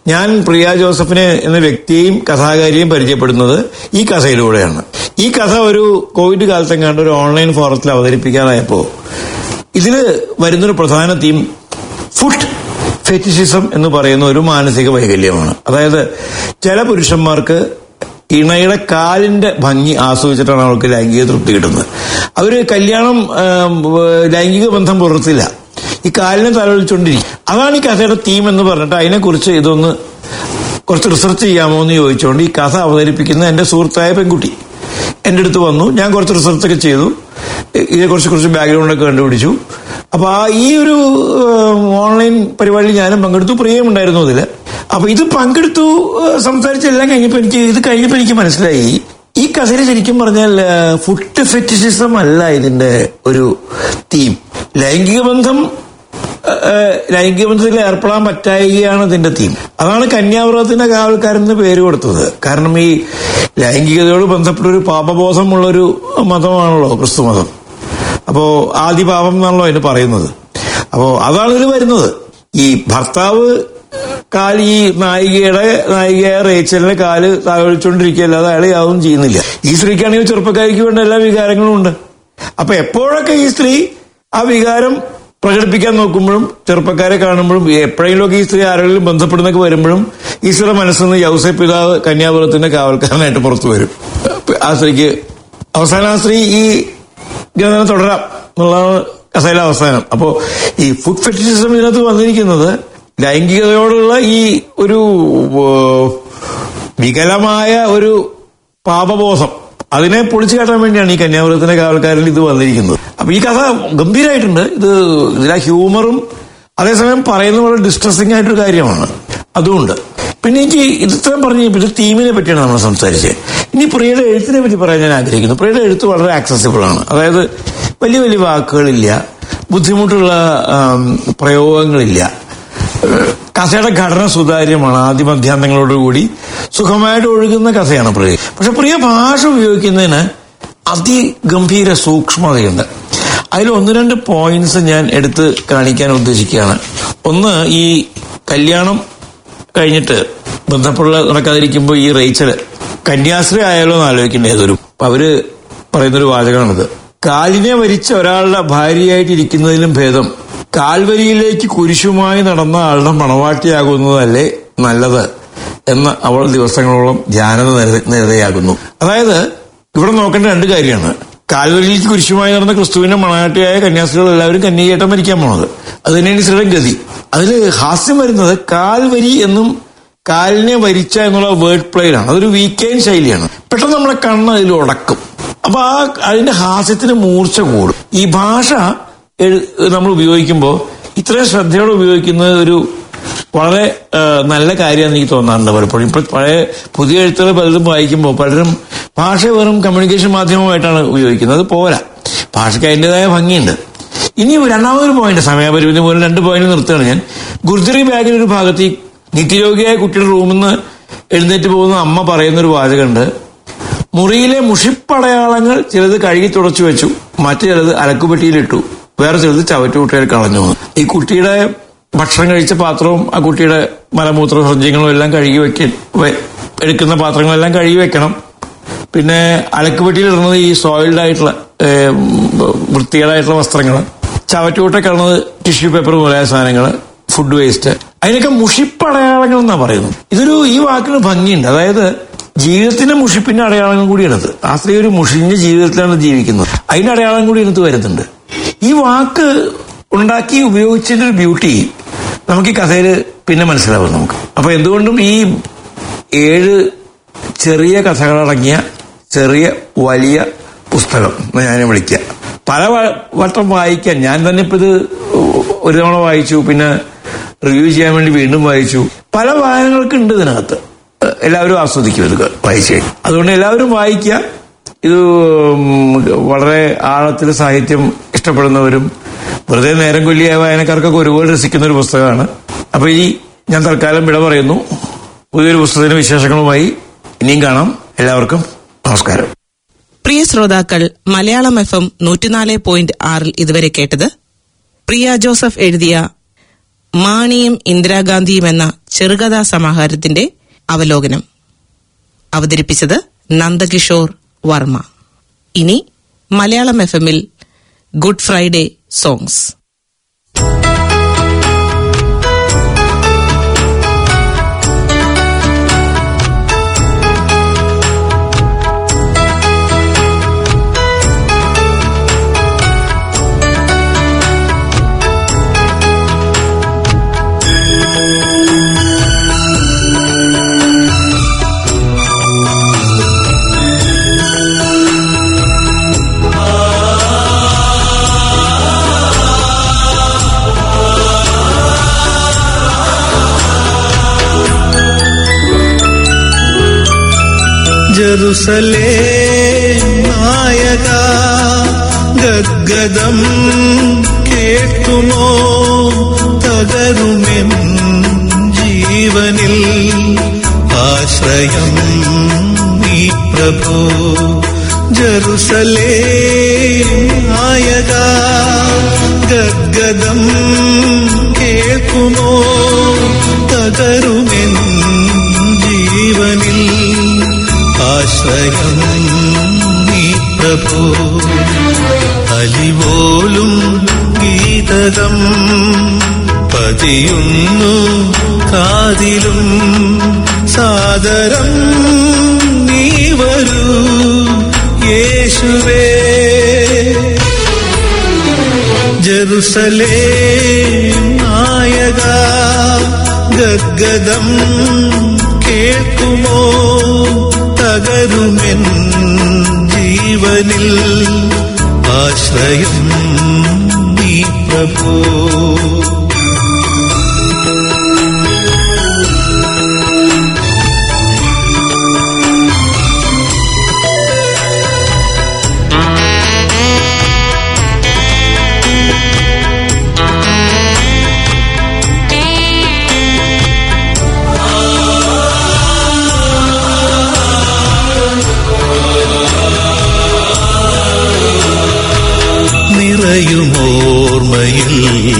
ഞാൻ പ്രിയ ജോസഫിനെ എന്ന വ്യക്തിയെയും കഥാകാരിയെയും പരിചയപ്പെടുന്നത് ഈ കഥയിലൂടെയാണ് ഈ കഥ ഒരു കോവിഡ് കാലത്തെങ്ങാണ്ട് ഒരു ഓൺലൈൻ ഫോറത്തിൽ അവതരിപ്പിക്കാനായപ്പോ ഇതില് വരുന്നൊരു പ്രധാന തീം ഫുഡ് ഫെറ്റിഷിസം എന്ന് പറയുന്ന ഒരു മാനസിക വൈകല്യമാണ് അതായത് ചില പുരുഷന്മാർക്ക് ഇണയുടെ കാലിന്റെ ഭംഗി ആസ്വദിച്ചിട്ടാണ് അവർക്ക് ലൈംഗിക തൃപ്തി കിട്ടുന്നത് അവര് കല്യാണം ആം, ഏഹ്, ലൈംഗിക ബന്ധം പുറത്തില്ല ഈ കാലിനെ തലവലിച്ചുകൊണ്ടിരിക്കും അതാണ് ഈ കഥയുടെ തീം എന്ന് പറഞ്ഞിട്ട് അതിനെക്കുറിച്ച് ഇതൊന്ന് കുറച്ച് റിസർച്ച് ചെയ്യാമോ എന്ന് ചോദിച്ചുകൊണ്ട് ഈ കഥ അവതരിപ്പിക്കുന്ന എന്റെ സുഹൃത്തായ പെൺകുട്ടി എന്റെ അടുത്ത് വന്നു ഞാൻ കുറച്ച് റിസർച്ച് ഒക്കെ ചെയ്തു ഇതിനെക്കുറിച്ച് കുറച്ച് ബാക്ക്ഗ്രൗണ്ട് ഒക്കെ കണ്ടുപിടിച്ചു അപ്പൊ ആ ഈ ഒരു ഏഹ്, ഓൺലൈൻ പരിപാടിയിൽ ഞാനും പങ്കെടുത്തു പ്രിയമുണ്ടായിരുന്നു അതില് അപ്പൊ ഇത് പങ്കെടുത്തു ഏഹ്, സംസാരിച്ചെല്ലാം കഴിഞ്ഞപ്പോ എനിക്ക് ഇത് കഴിഞ്ഞപ്പോ എനിക്ക് മനസ്സിലായി ഈ കഥയിൽ ശരിക്കും പറഞ്ഞാൽ ഫുഡ് ഫെറ്റിസിസം അല്ല ഇതിന്റെ ഒരു തീം ലൈംഗിക ബന്ധം ഏഹ് ലൈംഗിക ബന്ധത്തിൽ ഏർപ്പെടാൻ പറ്റായികയാണ് ഇതിന്റെ തീം അതാണ് കന്യാവ്രതത്തിന്റെ കാവൽക്കാരൻ എന്ന് പേര് കൊടുത്തത് കാരണം ഈ ലൈംഗികതയോട് ബന്ധപ്പെട്ട ഒരു പാപബോധമുള്ള ഒരു മതമാണല്ലോ ക്രിസ്തു മതം അപ്പോ ആദ്യ പാപം എന്നാണല്ലോ അതിന് പറയുന്നത് അപ്പോ അതാണ് ഇതിൽ വരുന്നത് ഈ ഭർത്താവ് കാൽ ഈ നായികയുടെ നായികയായ റേച്ചലിന്റെ കാല് താഴ്ചോണ്ടിരിക്കുകയല്ലാതെ അയാൾ യാതൊന്നും ചെയ്യുന്നില്ല ഈ സ്ത്രീക്കാണെങ്കിൽ ചെറുപ്പക്കാരിക്ക് വേണ്ട എല്ലാ വികാരങ്ങളും ഉണ്ട് അപ്പൊ എപ്പോഴൊക്കെ ഈ സ്ത്രീ ആ വികാരം പ്രകടിപ്പിക്കാൻ നോക്കുമ്പോഴും ചെറുപ്പക്കാരെ കാണുമ്പോഴും എപ്പോഴെങ്കിലുമൊക്കെ ഈ സ്ത്രീ ആരെങ്കിലും ബന്ധപ്പെടുന്നൊക്കെ വരുമ്പോഴും ഈ സ്ത്രീയുടെ മനസ്സിൽ യൗസെ പിതാവ് കന്യാപുരത്തിന്റെ കാവൽക്കാരനായിട്ട് പുറത്തു വരും ആ സ്ത്രീക്ക് അവസാനം ആ സ്ത്രീ ഈ ഗന്ധനം തുടരാം എന്നുള്ളതാണ് കഥയിലെ അവസാനം അപ്പോ ഈ ഫുഡ് ഫെറ്റിസിസം ഇതിനകത്ത് വന്നിരിക്കുന്നത് ലൈംഗികതയോടുള്ള ഈ ഒരു ഏഹ്, വികലമായ ഒരു പാപബോധം അതിനെ പൊളിച്ചു കാട്ടാൻ വേണ്ടിയാണ് ഈ കന്യാകുലത്തിന്റെ കാവൽക്കാരിൽ ഇത് വന്നിരിക്കുന്നത് അപ്പൊ ഈ കഥ ഗംഭീരമായിട്ടുണ്ട് ഇത് ഇതിലെ ഹ്യൂമറും അതേസമയം പറയുന്ന പോലെ ഡിസ്ട്രസിംഗ് ആയിട്ടൊരു കാര്യമാണ് അതുകൊണ്ട് പിന്നെ എനിക്ക് ഇത് ഇത്രയും പറഞ്ഞു കഴിഞ്ഞപ്പോൾ ഇത് തീമിനെ പറ്റിയാണ് നമ്മൾ സംസാരിച്ചത് ഇനി പ്രിയയുടെ എഴുത്തിനെ പറ്റി പറയാൻ ഞാൻ ആഗ്രഹിക്കുന്നു പ്രിയയുടെ എഴുത്ത് വളരെ ആക്സസിബിൾ ആണ് അതായത് വലിയ വലിയ വാക്കുകളില്ല ബുദ്ധിമുട്ടുള്ള ആം, പ്രയോഗങ്ങളില്ല ഏഹ് കഥയുടെ ഘടന സുതാര്യമാണ് ആദ്യമധ്യാന്തങ്ങളോടുകൂടി സുഖമായിട്ട് ഒഴുകുന്ന കഥയാണ് പ്രിയ പക്ഷെ പ്രിയ ഭാഷ ഉപയോഗിക്കുന്നതിന് അതിഗംഭീര സൂക്ഷ്മതയുണ്ട് അതിൽ ഒന്ന് രണ്ട് പോയിന്റ്സ് ഞാൻ എടുത്ത് കാണിക്കാൻ ഉദ്ദേശിക്കുകയാണ് ഒന്ന് ഈ കല്യാണം കഴിഞ്ഞിട്ട് ബന്ധപ്പെടുക നടക്കാതിരിക്കുമ്പോൾ ഈ റേച്ചല് കന്യാസ്ത്രീ ആയാലോ എന്ന് ആലോചിക്കേണ്ട ഏതൊരു അപ്പൊ അവര് പറയുന്നൊരു വാചകമാണിത് കാലിനെ വരിച്ച ഒരാളുടെ ഭാര്യയായിട്ടിരിക്കുന്നതിലും ഭേദം കാൽവരിയിലേക്ക് കുരിശുമായി നടന്ന ആളുടെ മണവാട്ടിയാകുന്നതല്ലേ നല്ലത് എന്ന് അവൾ ദിവസങ്ങളോളം ധ്യാനത നിരതയാകുന്നു അതായത് ഇവിടെ നോക്കേണ്ട രണ്ട് കാര്യമാണ് കാൽവരിയിലേക്ക് കുരിശുമായി നടന്ന ക്രിസ്തുവിന്റെ മണവാട്ടിയായ കന്യാസ്ത്രീകൾ എല്ലാവരും കന്യകയായിട്ട് മരിക്കാൻ പോണത് അത് തന്നെയാണ് ഇസ്രയേൽ ഗതി അതിൽ ഹാസ്യം വരുന്നത് കാൽവരി എന്നും കാലിനെ വരിച്ച എന്നുള്ള വേർഡ് പ്ലേയിലാണ് അതൊരു വീക്കെൻഡ് ശൈലിയാണ് പെട്ടെന്ന് നമ്മളെ കണ്ണ് അതിൽ ഉടക്കും അപ്പൊ ആ അതിന്റെ ഹാസ്യത്തിന് മൂർച്ച കൂടും ഈ ഭാഷ എഴു- നമ്മൾ ഉപയോഗിക്കുമ്പോൾ ഇത്രയും ശ്രദ്ധയോടെ ഉപയോഗിക്കുന്നത് ഒരു വളരെ ആ, നല്ല കാര്യമാണെന്ന് എനിക്ക് തോന്നാറുണ്ട് പലപ്പോഴും ഇപ്പൊ പഴയ പുതിയ എഴുത്തുകൾ പലരും വായിക്കുമ്പോൾ പലരും ഭാഷ വെറും കമ്മ്യൂണിക്കേഷൻ മാധ്യമമായിട്ടാണ് ഉപയോഗിക്കുന്നത് അത് പോരാ ഭാഷയ്ക്ക് അതിൻ്റെതായ ഭംഗിയുണ്ട് ഇനി രണ്ടാമതൊരു പോയിന്റ് സമയപരിമിതി മൂലം രണ്ട് പോയിന്റ് നിർത്തുകയാണ് ഞാൻ ഗുർജറി ബാഗിൽ ഒരു ഭാഗത്ത് ഈ നിത്യരോഗിയായ കുട്ടിയുടെ റൂമിൽ നിന്ന് എഴുന്നേറ്റ് പോകുന്ന അമ്മ പറയുന്ന ഒരു വാചകമുണ്ട് മുറിയിലെ മുഷിപ്പടയാളങ്ങൾ ചിലത് കഴുകി തുടച്ചു വെച്ചു മറ്റു ചിലത് അലക്കുപെട്ടിയിലിട്ടു വേറെ ചിലത് ചവറ്റുകുട്ടിയിൽ കളഞ്ഞു ഈ കുട്ടിയുടെ ഭക്ഷണം കഴിച്ച പാത്രവും ആ കുട്ടിയുടെ മലമൂത്ര സഞ്ചയങ്ങളും എല്ലാം കഴുകി വെക്ക വെ- എടുക്കുന്ന പാത്രങ്ങളെല്ലാം കഴുകി വെക്കണം പിന്നെ അലക്കുപെട്ടിയിൽ ഇടുന്നത് ഈ സോയിൽഡ് ആയിട്ടുള്ള ഏഹ്, വൃത്തികേടായിട്ടുള്ള വസ്ത്രങ്ങൾ ചവറ്റുകൂട്ടെ കളഞ്ഞത് ടിഷ്യൂ പേപ്പർ മുതലായ സാധനങ്ങൾ ഫുഡ് വേസ്റ്റ് അതിനൊക്കെ മുഷിപ്പടയാളങ്ങൾ എന്നാ പറയുന്നത് ഇതൊരു ഈ വാക്കിന് ഭംഗിയുണ്ട് അതായത് ജീവിതത്തിന്റെ മുഷിപ്പിന്റെ അടയാളങ്ങൾ കൂടി എടുത്ത് ആ സ്ത്രീ ഒരു മുഷിഞ്ഞ ജീവിതത്തിലാണ് ജീവിക്കുന്നത് അതിന്റെ അടയാളം കൂടി എടുത്ത് വരുന്നുണ്ട് ഈ വാക്ക് ഉണ്ടാക്കി ഉപയോഗിച്ചതിന്റെ ഒരു ബ്യൂട്ടി നമുക്ക് ഈ കഥയിൽ പിന്നെ മനസ്സിലാവും നമുക്ക് അപ്പൊ എന്തുകൊണ്ടും ഈ ഏഴ് ചെറിയ കഥകളടങ്ങിയ ചെറിയ വലിയ പുസ്തകം എന്ന് ഞാൻ വിളിക്കുക പല വ- വട്ടം വായിക്കാൻ ഞാൻ തന്നെ ഇപ്പൊ ഇത് ഒരു തവണ വായിച്ചു പിന്നെ റിവ്യൂ ചെയ്യാൻ വേണ്ടി വീണ്ടും വായിച്ചു പല വായനകൾക്ക് ഉണ്ട് ഇതിനകത്ത് എല്ലാവരും ആസ്വദിക്കും ഇത് വായിച്ചു കഴിഞ്ഞ്. അതുകൊണ്ട് എല്ലാവരും വായിക്കുക ഇത് ഉം, വളരെ ആഴത്തിൽ സാഹിത്യം ഇഷ്ടപ്പെടുന്നവരും വെറുതെ നേരം കൊല്ലിയ വായനക്കാർക്കൊക്കെ ഒരുപോലെ രസിക്കുന്ന ഒരു പുസ്തകമാണ് അപ്പൊ ഈ ഞാൻ തൽക്കാലം വിട പറയുന്നു പുതിയൊരു പുസ്തകത്തിന്റെ വിശേഷങ്ങളുമായി ഇനിയും കാണാം എല്ലാവർക്കും നമസ്കാരം പ്രിയ ശ്രോതാക്കൾ മലയാളം എഫ് എം നൂറ്റിനാല് പോയിന്റ് ആറിൽ ഇതുവരെ കേട്ടത് പ്രിയ ജോസഫ് എഴുതിയ മാണിയും ഇന്ദിരാഗാന്ധിയും എന്ന ചെറുകഥാ സമാഹാരത്തിന്റെ അവലോകനം അവതരിപ്പിച്ചത് നന്ദകിഷോർ വർമ്മ ഇനി മലയാളം എഫ് എമ്മിൽ ഗുഡ് ഫ്രൈഡേ സോങ്സ് ജറുസലേ നായക ഗദ്ഗദം കേൾക്കുമോ തകരുമെൻ ജീവനിൽ ആശ്രയം നീ പ്രഭോ ജറുസലേ നായക ഗദ്ഗദം കേൾക്കുമോ തകരുമെൻ ജീവനിൽ ആശ്രയം നീ പ്രഭു അലിപോലും ഗീതകം പതിയുന്നു കാതിലും സാദരം നീ വരൂ യേശുവേ ജറുസലേ നായക ഗദ്ഗദം കേൾക്കുമോ തകരുമെൻ ജീവനിൽ ആശ്രയം നീ പ്രഭോ നിറയുമോർമ്മയിൽ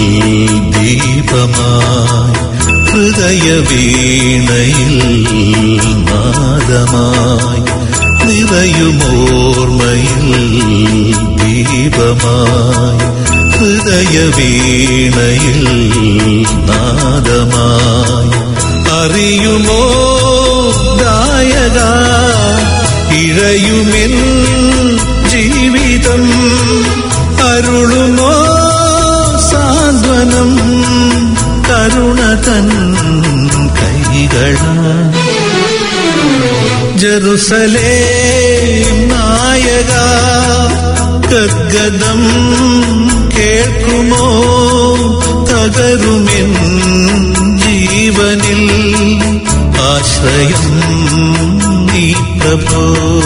ദീപമായി ഹൃദയവീണയിൽ നാദമായി നിറയുമോർമ്മയിൽ ദീപമായി ഹൃദയവീണയിൽ നാദമായി അറിയുമോ ഗായക ഇഴയുമെൻ ജീവിതം അരുളുമോ സാന്ത്വനം കരുണ തൻ കൈകള ജറുസലേ നായക ഗദ്ഗദം കേൾക്കുമോ തകരുമെൻ ജീവനിൽ ആശ്രയം നീ പ്രഭോ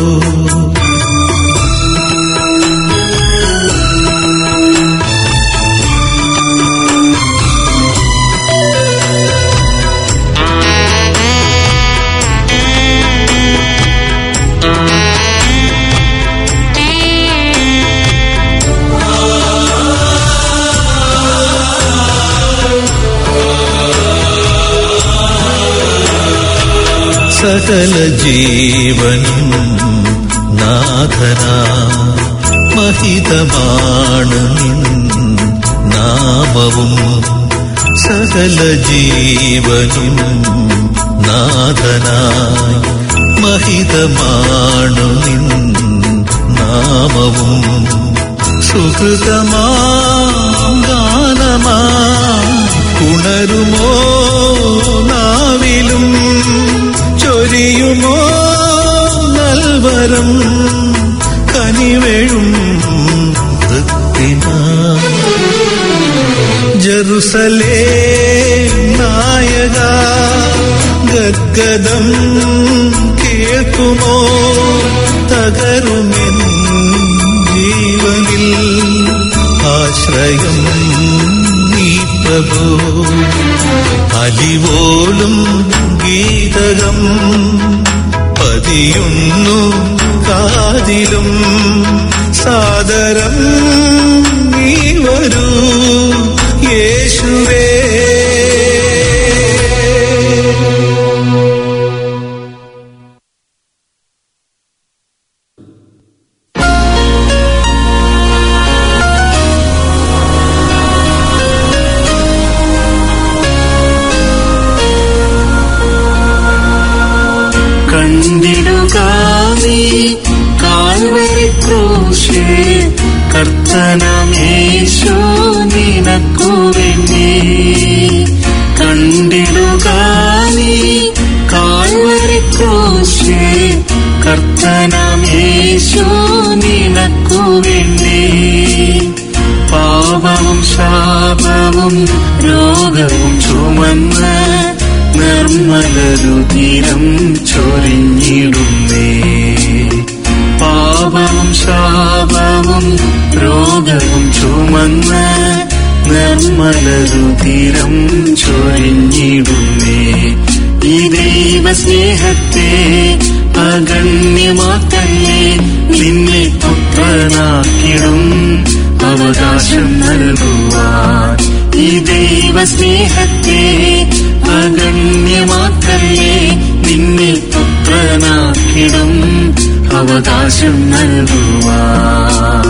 സകല ജീവനും നാഥന മഹിതമാണ് നിൻ നാമവും സകല ജീവനും നാഥനായി മഹിതമാണു നിൻ നാമവും സുഹൃതമാം ഗാനമാ ഉണരുമോ നാവിലും ചൊരിയുമോ നൽവരം കനിവെഴും വൃത്തിനാ ജറുസലേ നായക ഗദ്ഗദം കേൾക്കുമോ തകരുമെൻ ജീവനിൽ ആശ്രയം നീ പ്രഭു അലിവോലും ഗീതകം പതിയുന്നു കാതിലും സാദരം നീ വരൂ യേശുവേ നീ കാൽവരി ക്രൂശേ കർത്തനമേശോ നിനക്കു വേണ്ടി കണ്ടിടുക നീ കാൽവരി ക്രൂശേ കർത്തനമേശോ നിനക്കു വേണ്ടി പാപവും ശാപവും രോഗവും ചുമന്ന് നിർമ്മലരുതിരം ചൊരിഞ്ഞിടുന്നേ പാപവും ശാപവും രോഗവും ചുമന്ന് നിർമ്മലരുതിരം ചൊരിഞ്ഞിടുന്നേ ഈ ദൈവ സ്നേഹത്തെ അഗണ്യമാക്കല്ലേ നിന്നെ പുത്രനാക്കിടും അവകാശം നൽകുവാൻ ഈ ദൈവ സ്നേഹത്തെ അഗണ്യമാക്കല്ലേ നിന്നെ പുത്രനാക്കിടും അവകാശം നൽകുവാൻ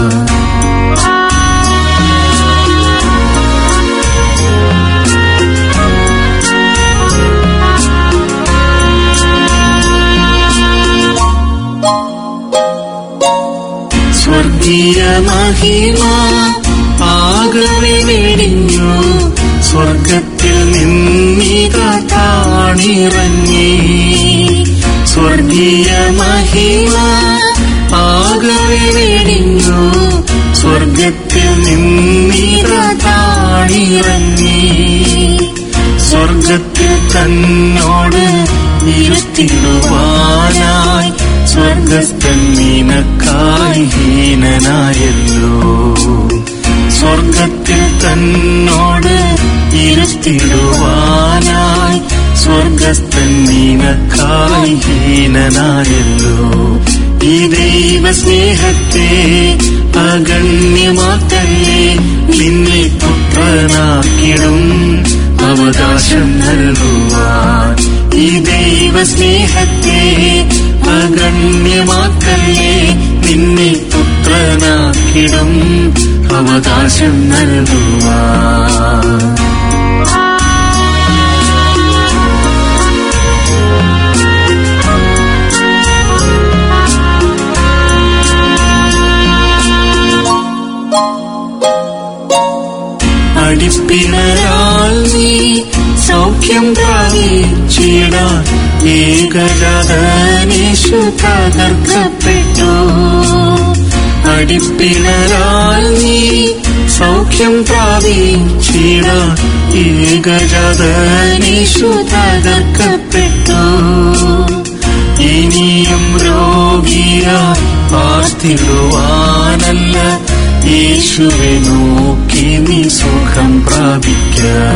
സ്വർഗീയ മഹിമ ആകവെ വെടിഞ്ഞു സ്വർഗത്തിൽ നിന്നിത താണിറങ്ങി സ്വർഗീയ മഹിമ ആകവെ വെടിഞ്ഞു സ്വർഗത്തിൽ നിന്നിത താണിറങ്ങി സ്വർഗത്തിൽ തന്നോട് ഇരുത്തിടുവാനായി സ്വർഗസ്ഥൻ നിനക്കായി ഹീനനായല്ലോ സ്വർഗത്തിൽ തന്നോട് ഇരുത്തിടുവാനായി സ്വർഗസ്ഥൻ നിനക്കായി ഹീനനായല്ലോ ഈ ദൈവ സ്നേഹത്തെ അഗണ്യമാക്കല്ലേ നിന്നെ പുത്രനാക്കിടും അവകാശം നൽകുവാൻ ഈ ദൈവ സ്നേഹത്തെ അഗണ്യമാക്കല്ലേ നിന്നെ പുത്രനാക്കിടും അവകാശം നൽകുവാൻ അടിപ്പിണരാൽ നീ സൗഖ്യം പ്രാപിച്ചിടാൻ ഏകജാതനേശു തകർക്കപ്പെട്ടു അടിപ്പിണരാൽ നീ സൗഖ്യം പ്രാപിച്ചിടാൻ ഏകജാതനേശു തകർക്കപ്പെട്ടു ഇനിയും രോഗിയായി പാർത്തിടുവാനല്ല യേശുവെ നോക്കി നീ സുഖം പ്രാപിക്ക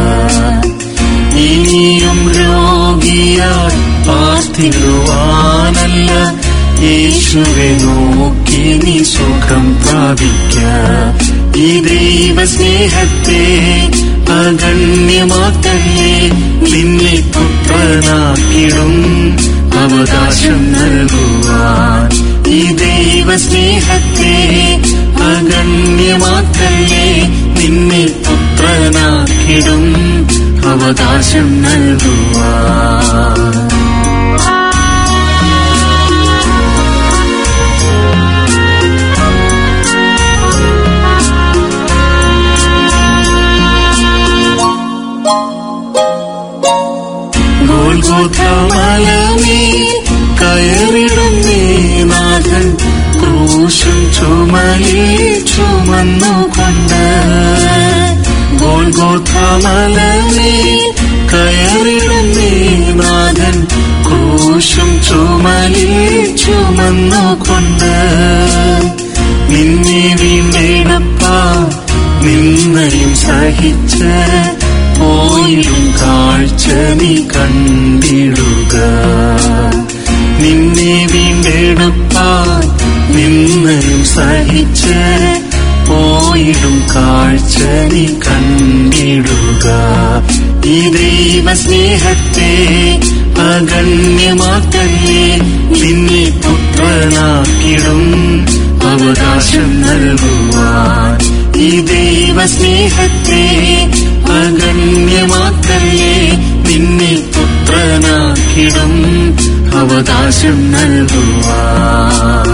ഇനിയും രോഗിയായി പാർത്തിടുവാനല്ല യേശുവെ നോക്കി നീ സുഖം പ്രാപിക്ക ഈ ദൈവ സ്നേഹത്തെ അഗണ്യമാക്കല്ലേ നിന്നെ പുത്രനാക്കിടും അവകാശം നൽകുവാൻ ഈ ദൈവ സ്നേഹത്തെ അഗണ്യമാക്കല്ലേ നിന്നെ പുത്രനാക്കിടും അവകാശം നൽകുവാൻ ഗോൽഗോഥമലമേ കയറിടുന്നേ നാഥൻ ക്രൂശും ചുമലിൽ ചുമന്നുകൊണ്ട് ഗോൽഗോഥമലമേ കയറിടുന്നേ നാഥൻ ക്രൂശും ചുമലിൽ ചുമന്നുകൊണ്ട് നിന്നെ വീണ്ടെടുപ്പ നിന്നയും സഹിച്ച് പോയിടും കാഴ്ച നീ കണ്ടിടുക നിന്നെ വീണ്ടെടുപ്പാൻ നിന്നയും സഹിച്ച് പോയിടും കാഴ്ച നീ കണ്ടിടുക ഈ ദൈവ സ്നേഹത്തെ അഗണ്യമാക്കല്ലേ നിന്നെ പുത്രനാക്കിടും അവകാശം നൽകുവാൻ ഈ ദൈവ സ്നേഹത്തെ അഗണ്യമാക്കല്ലേ നിന്നെ പുത്രനാക്കിടും അവകാശം നൽകുവാൻ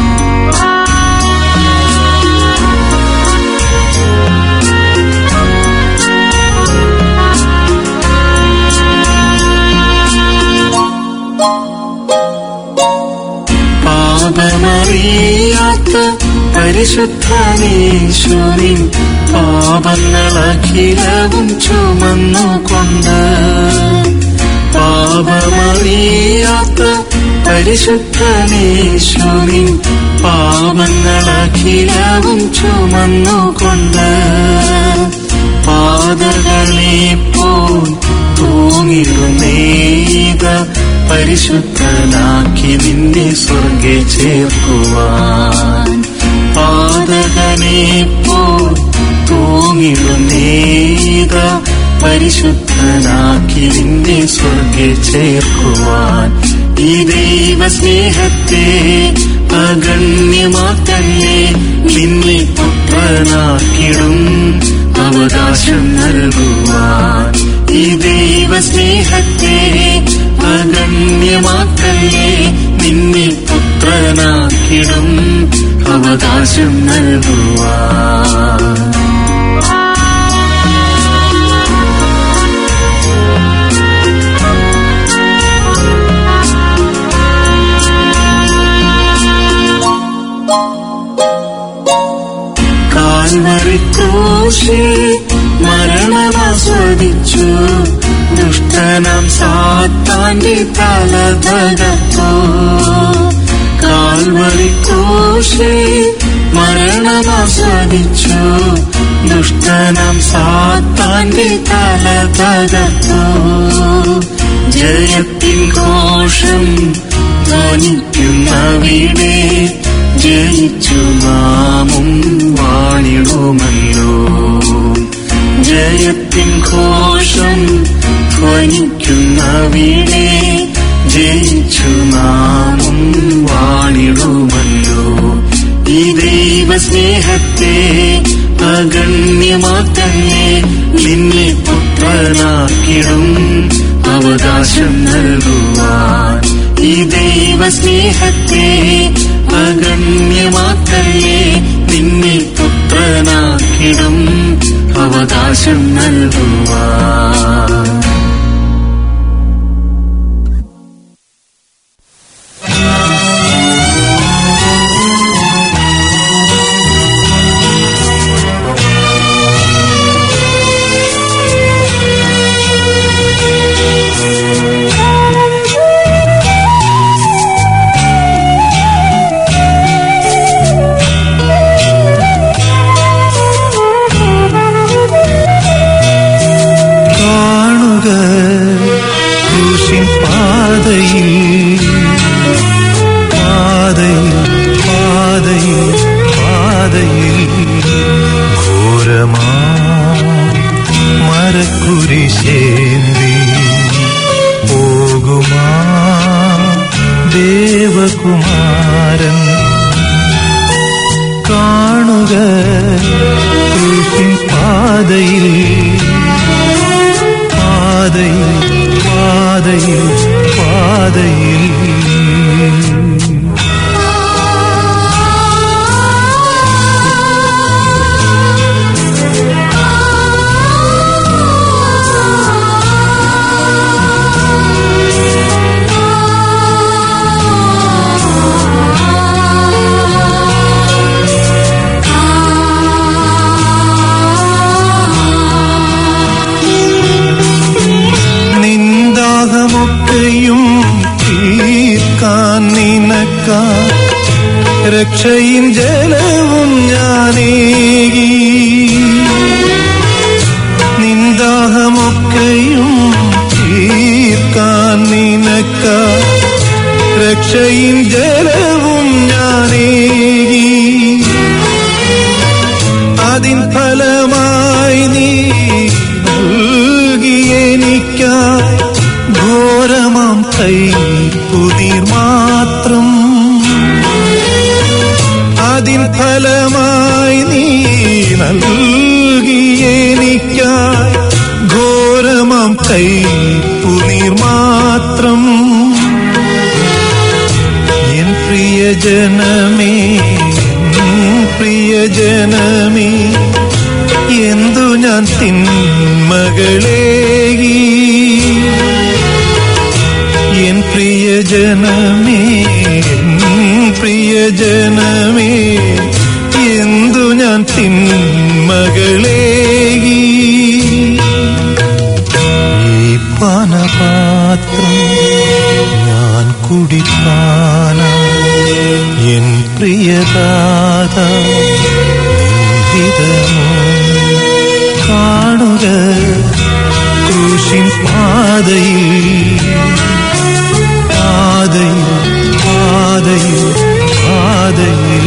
പാപമറിയാത്ത പരിശുദ്ധനീശ്വരിൻ പാപങ്ങളഖിലവും ചുമന്നുകൊണ്ട് പാപമറിയാത്ത പരിശുദ്ധനീശ്വരിൻ പാപങ്ങളഖിലവും ചുമന്നുകൊണ്ട് പാതകളെ പോൽ തൂങ്ങിടുന്നേക പരിശുദ്ധനാക്കി നിന്നെ സ്വർഗെ ചേർക്കുവാൻ പാതകനെ പോൽ തൂങ്ങിടുന്നേക പരിശുദ്ധനാക്കി നിന്നെ സ്വർഗെ ചേർക്കുവാൻ ഈ ദൈവ സ്നേഹത്തെ അഗണ്യമാക്കല്ലേ നിന്നെ പുത്രനാക്കിടും അവകാശം നൽകുവാൻ ഈ ദൈവ സ്നേഹത്തെ അഗണ്യമാക്കല്ലേ നിന്നെ പുത്രനാക്കിടും അവകാശം നൽകുവാൻ കാൽവറിക്രൂശിൽ മരണമാസ്വദിച്ചു ദുഷ്ടനാം സാത്താന്റെ തല തകർത്തു കാൽവറിക്രൂശിൽ മരണമാസ്വദിച്ചു ദുഷ്ടനാം സാത്താന്റെ തല തകർത്തു ജയത്തിൻ ഘോഷം ധ്വനിക്കുന്നവിടെ ജയിച്ചു നാമും വാണിടുമല്ലോ ജയത്തിൻ ഘോഷം ധ്വനിക്കുന്നവിടെ ജയിച്ചു നാമും വാണിടുമല്ലോ ഈ ദൈവ സ്നേഹത്തെ അഗണ്യമാക്കല്ലേ നിന്നെ പുത്രനാക്കിടും അവകാശം നൽകുവാൻ ഈ ദൈവ സ്നേഹത്തെ അഗണ്യമാക്കല്ലേ നിന്നെ പുത്രനാക്കിടും അവകാശം നൽകുവാൻ കാണുക ക്രൂശിൻ പാതയിൽ പാതയിൽ പാതയിൽ പാതയിൽ ഘോരമാ മരക്കുരിശേന്തി പോകുമാ ദേവകുമാരൻ കാണുക ക്രൂശിൻ പാതയിൽ പാതയിൽ പാതയിൽ പാതയിൽ നിന്ദാഹമൊക്കെയും തീർക്കാൻ നിനക്ക രക്ഷയും ജലവും ഞാനേകി നിന്ദാഹമൊക്കെയും തീർക്കാൻ നിനക്ക രക്ഷയും ജലവും ഞാനേകി അതിൻ ഫലമായി നീ നൽകിയെനിക്കായി ഘോരമാം കൈ പുതിർ മാത്രം അതിൻ ഫലമായി നീ നൽകിയെനിക്കായി ഘോരമാം കൈ പുതിർ മാത്രം പ്രിയജനമേ പ്രിയജനമേ എന്തു ഞാൻ തിന്മകളേകി എൻ പ്രിയജനമേ പ്രിയജനമേ എന്തു ഞാൻ തിന്മകളേകി ഈ പാനപാത്രം ഞാൻ കുടിപ്പാന എൻ പ്രിയദാത നിൻഹിതമോ കാണുക ക്രൂശിൻ പാതയിൽ പാതയിൽ പാതയിൽ പാതയിൽ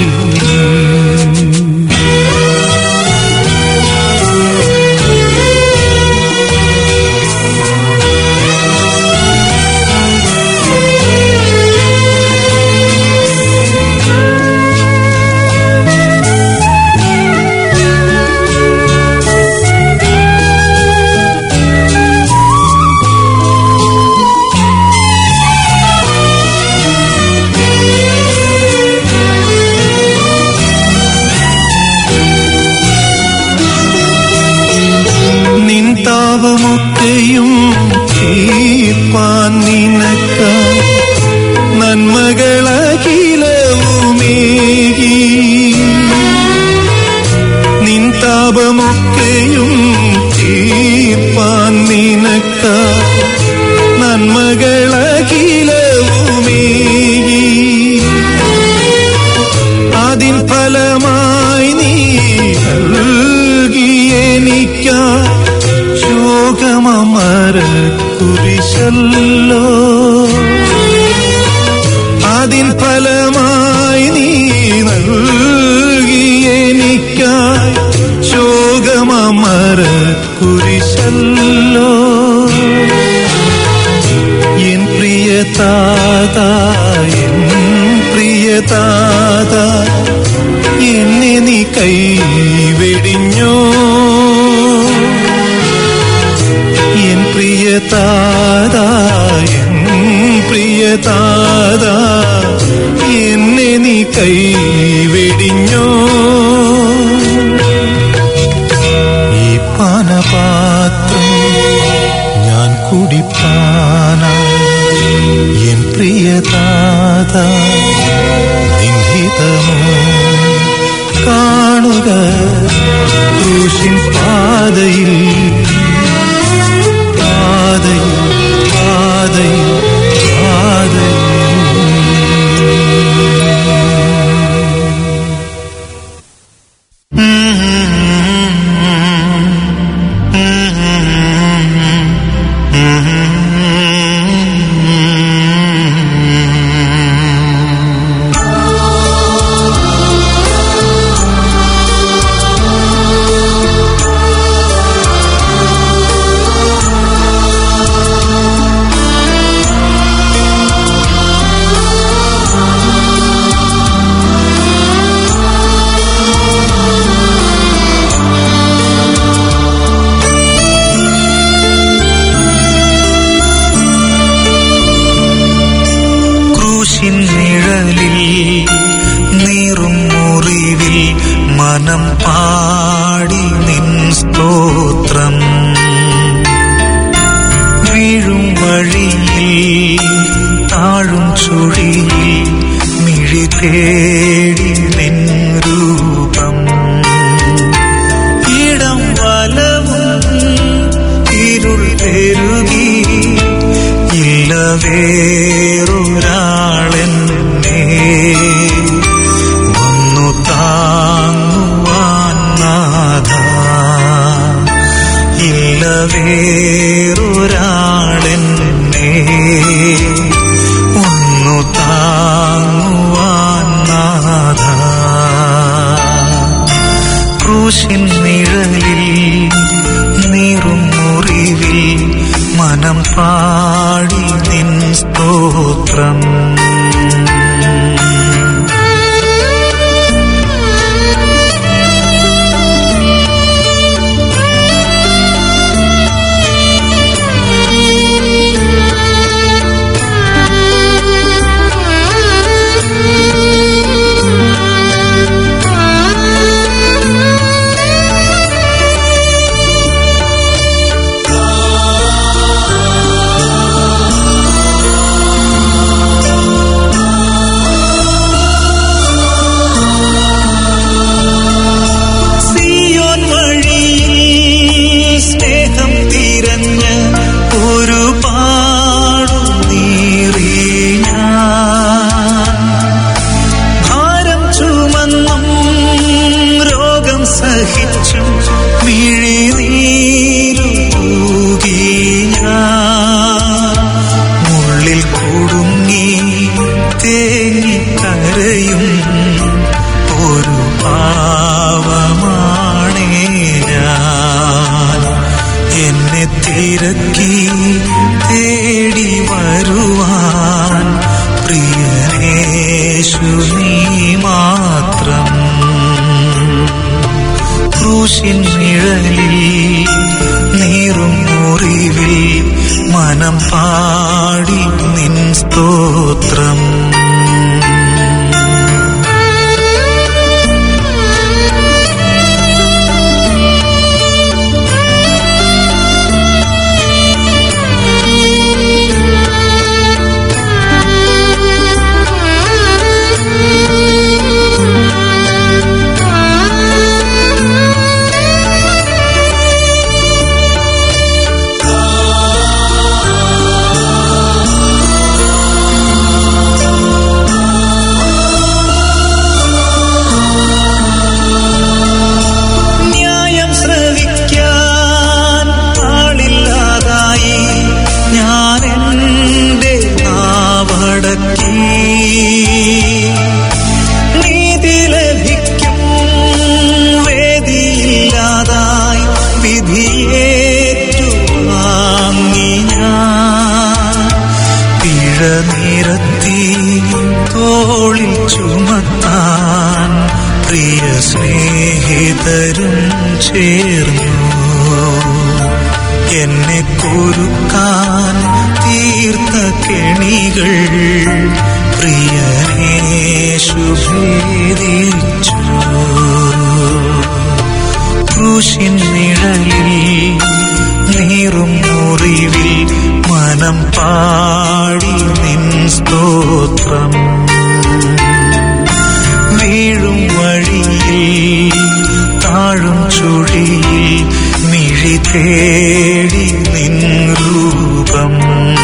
നിൻ താപമൊക്കെയും തീർപ്പാൻ നിനക്ക നന്മകളകിലവുമേകി നിൻ താപമൊക്കെയും തീർപ്പാൻ നിനക്ക നന്മകളകിലവുമേകി അതിൻ ഫലമായി നീ നൽകിയെനിക്ക ശോകമര കുരിശല്ലോ അതിൻ ഫലമായി നീ നൽകിയെനിക്ക ശോകമര കുരിശല്ലോ എൻ പ്രിയ താത എൻ പ്രിയ താത എന്നെ നീ കൈവെടിഞ്ഞോ എൻ പ്രിയ താത എൻ പ്രിയ താത എന്നെ നീ കൈവെടിഞ്ഞോ ഈ പാനപാത്രം ഞാൻ കുടിപ്പാന എൻ പ്രിയതാത നിൻഹിതമോ കാണുക ക്രൂശിൻ പാതയിൽ പാതയിൽ പാതയിൽ പാതയിൽ ക്രൂശിൻ നിഴലിൽ നീറും മുറിവിൽ മനം പാടി നിൻ സ്തോത്രം വീഴും വഴിയിൽ താഴും ചുഴിയിൽ മിഴി തേടി നിൻ രൂപം ഇടം വലവും ഇരുൾ പെരുകി ഇല്ല വേറൊരാളെന്നെ ഒന്നു താങ്ങുവാൻ നാഥ ഇല്ല വേറൊരാളെന്നെ ഒന്നു താങ്ങുവാൻ നാഥ ക്രൂശിൻ നിഴലിൽ നീറും മുറിവിൽ മനം പാടി നിൻ സ്തോത്രം Thank you. തേങ്ങിക്കരയും ഒരു പാവമാണേ ഞാൻ എന്നെ തിരക്കി തേടി വരുവാൻ പ്രിയനേശു നീ മാത്രം ക്രൂശിൻ നിഴലിൽ നീറും മുറിവിൽ മനം പാടി നിൻ സ്തോത്രം ന്യായം ശ്രവിക്കാൻ ആളില്ലാതായി ഞാൻ എന്റെ നാവടക്കി നീതി ലഭിക്കും വേദിയില്ലാതായി വിധിയേറ്റു വാങ്ങി ഞാൻ പിഴ നിരത്തി തോളിൽ ചുമത്താൻ പ്രിയ സ്നേഹിതരും ചേർന്നു എന്നെ കുരുക്കാൻ തീർത്ത കെണികൾ പ്രിയനേശു ഭേദിച്ചു ക്രൂശിൻ നിഴലിൽ നീറും മുറിവിൽ മനം പാടി നിൻ സ്തോത്രം വീഴും വഴിയിൽ താഴും ചുഴിയിൽ മിഴി തേടി നിൻ രൂപം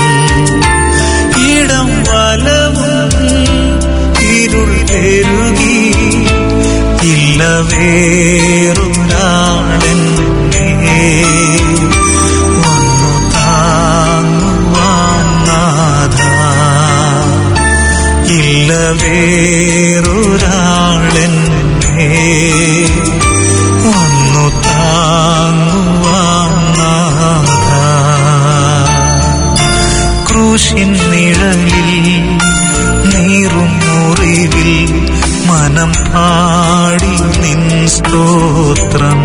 ഇടം വലവും ഇരുൾ പെരുകി ഇല്ല വേറൊരാളെന്നെ വന്നു താങ്ങുവാൻ നാഥ ഇല്ല വേറൊരാളെന്നെ വന്നു താങ്ങുവാൻ നാഥ ക്രൂശിൻ നിഴലിൽ നീറും മുറിവിൽ മനം പാടി നിൻ സ്തോത്രം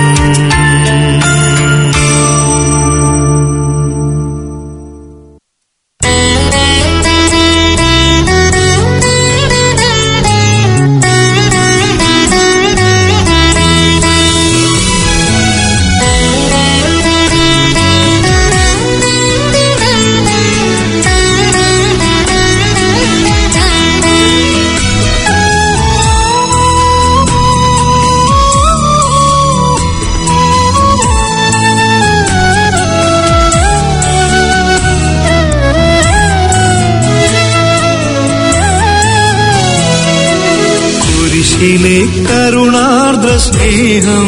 കുരിശിലെ കരുണാർദ്ര സ്നേഹം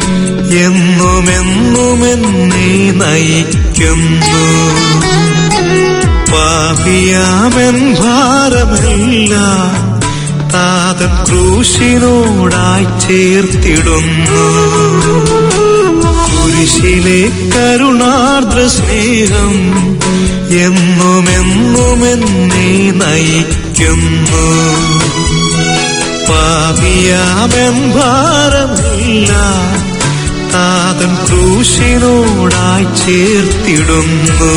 എന്നുമെന്നുമെന്നേ നയിക്കുന്നു പാപിയാമൻ ഭാരമല്ല താതൻ ക്രൂശിനോടായി ചേർത്തിടുന്നു കുരിശിലെ കരുണാർദ്ര സ്നേഹം എന്നുമെന്നുമെന്നേ നയിക്കുന്നു പാപിയാമൻ ഭാരമില്ല താതൻ ക്രൂശിനോടായി ചേർത്തിടുന്നു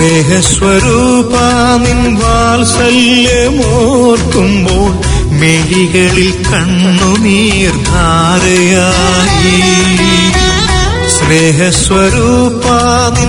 സ്നേഹസ്വരൂപ നിൻ വാത്സല്യമോർക്കുമ്പോൾ മെഴികളിൽ കണ്ണുനീർ ധാരയായി സ്നേഹസ്വരൂപ നിൻ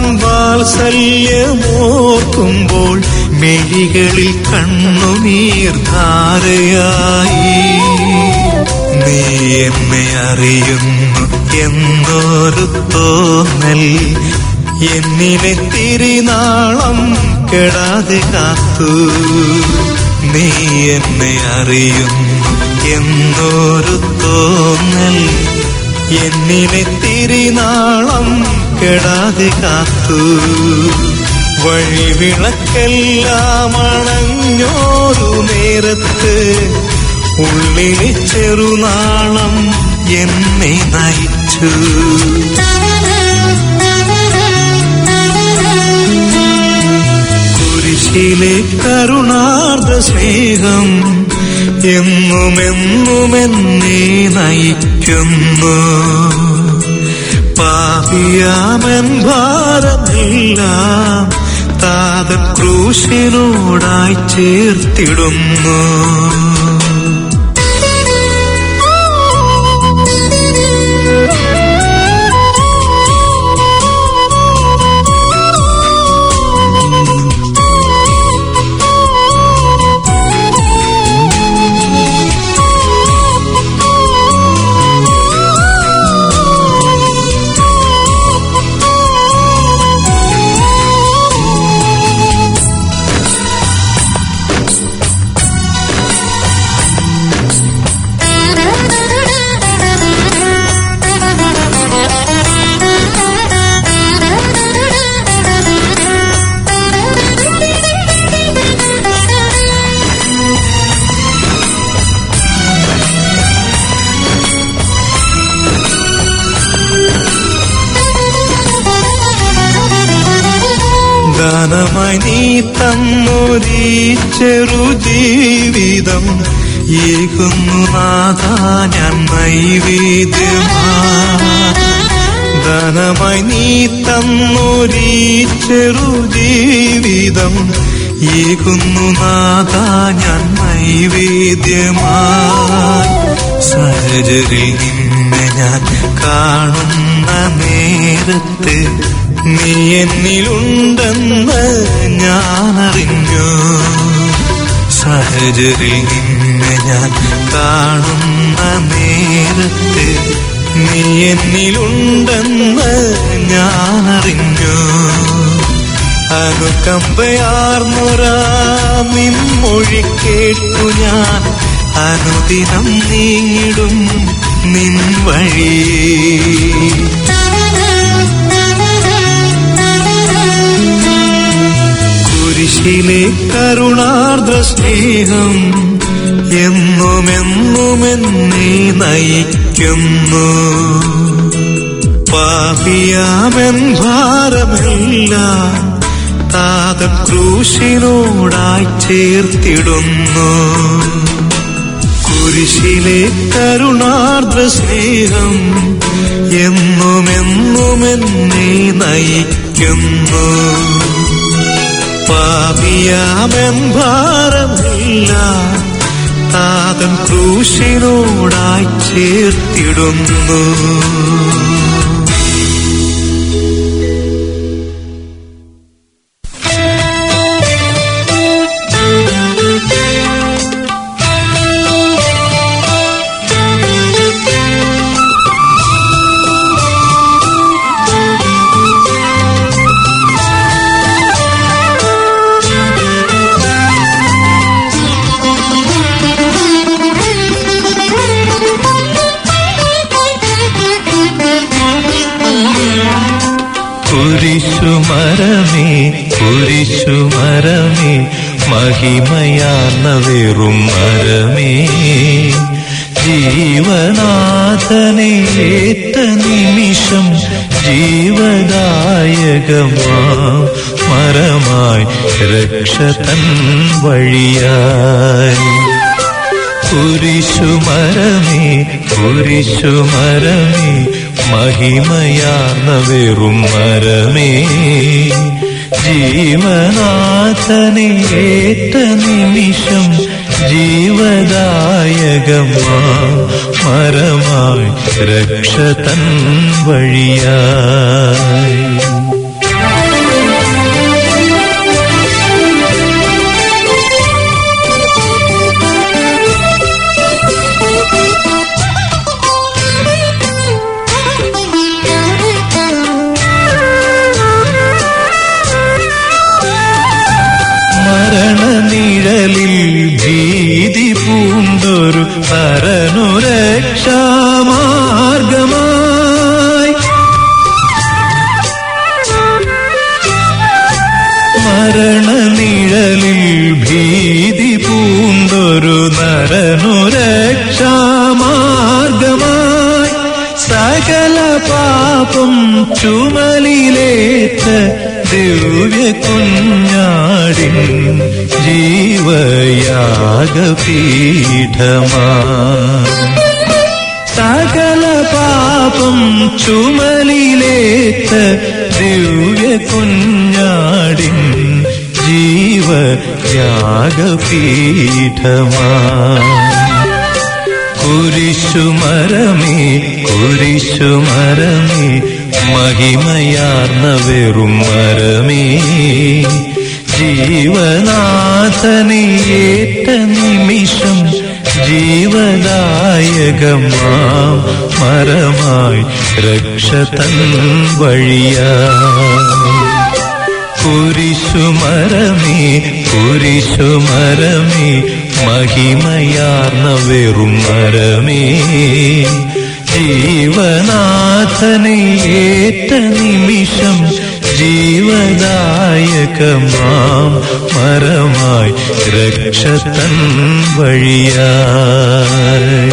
വാത്സല്യമോർക്കുമ്പോൾ മെഴികളിൽ കണ്ണുനീർ ധാരയായി നീ എന്നെ അറിയുന്നു എന്നൊരു തോന്നൽ എന്നിലെ തിരിനാളം കെടാതെ കാത്തു നീ എന്നെ അറിയുന്നു എന്നൊരു തോന്നൽ എന്നിലെ തിരിനാളം കെടാതെ കാത്തു വഴിവിളക്കെല്ലാം അണഞ്ഞോരു നേരത്ത് ഉള്ളിലെ ചെറുനാളം എന്നെ നയിച്ചു കുരിശിലെ കരുണാർദ്ര സ്നേഹം എന്നുമെന്നുമെന്നെ നയിക്കുന്നു പാപിയാമൻ ഭാരമെല്ലാം താതൻ ക്രൂശിനോടായി ചേർത്തിടുന്നു ദാനമായി നീ തന്നൊരീ ചെറു ജീവിതം ഏകുന്നു നാഥ ഞാൻ നൈവേദ്യമാ ദാനമായി നീ തന്നൊരീ ചെറു ജീവിതം ഏകുന്നു നാഥ ഞാൻ നൈവേദ്യമായി സഹചരിൽ നിന്നെ ഞാൻ കാണുന്ന നേരത്ത് നീ എന്നിലുണ്ടെന്ന് ഞാനറിഞ്ഞു സഹചരിൽ നിന്നെ ഞാൻ കാണുന്ന നേരത്ത് നീ എന്നിലുണ്ടെന്ന് ഞാനറിഞ്ഞു അനുകമ്പയാർന്നൊരാ നിൻമൊഴി കേട്ടു ഞാൻ അനുദിനം നീങ്ങിടും നിൻ വഴി കുരിശിലെ കരുണാർദ്ര സ്നേഹം എന്നുമെന്നുമെന്നെ നയിക്കുന്നു പാപിയാമൻ ഭാരമെല്ലാം താതൻ ക്രൂശിനോടായി ചേർത്തിടുന്നു കുരിശിലെ കരുണാർദ്ര സ്നേഹം എന്നുമെന്നുമെന്നെ നയിക്കുന്നു പാപിയാമൻ ഭാരമില്ല താതൻ ക്രൂശിനോടായി ചേർത്തിടുന്നു കുരിശുമരമേ കുരിശുമരമേ മഹിമയാർന്ന വെറും മരമേ ജീവനാഥനെ ഏറ്റ നിമിഷം ജീവദായകമാ മരമായി രക്ഷതൻ വഴിയായി കുരിശുമരമേ കുരിശുമരമേ മഹിമയാർന്ന വെറും മരമേ ജീവനാഥനെ ഏറ്റ നിമിഷം ജീവദായകമാ മരമായി രക്ഷ തൻ വഴിയായി മരണനിഴലിൽ ഭീതി പൂണ്ടൊരു പരനുരക്ഷാമാർഗമായി മരണനിഴലിൽ ഭീതി പൂണ്ടൊരു നരനുരക്ഷാമാർഗമായി സകല പാപം ചുമലിലേറ്റ ദിവ്യ കുഞ്ഞാടിൻ ജീവയാഗപീഠമായി സകല പാപം ചുമലിലേറ്റ ദിവ്യ കുഞ്ഞാടിൻ ജീവയാഗപീഠമായി കുരിശുമരമേ കുരിശുമരമേ മഹിമയാർന്ന വെറും മരമേ ജീവനാഥനെ ഏറ്റ നിമിഷം ജീവദായകമാം മരമായി രക്ഷ തൻ വഴിയായി കുരിശുമരമേ കുരിശുമരമേ മഹിമയാർന്ന വെറും മരമേ ജീവനാഥനെ ഏറ്റ നിമിഷം ജീവദായകമാം മരമായി രക്ഷ തൻ വഴിയായി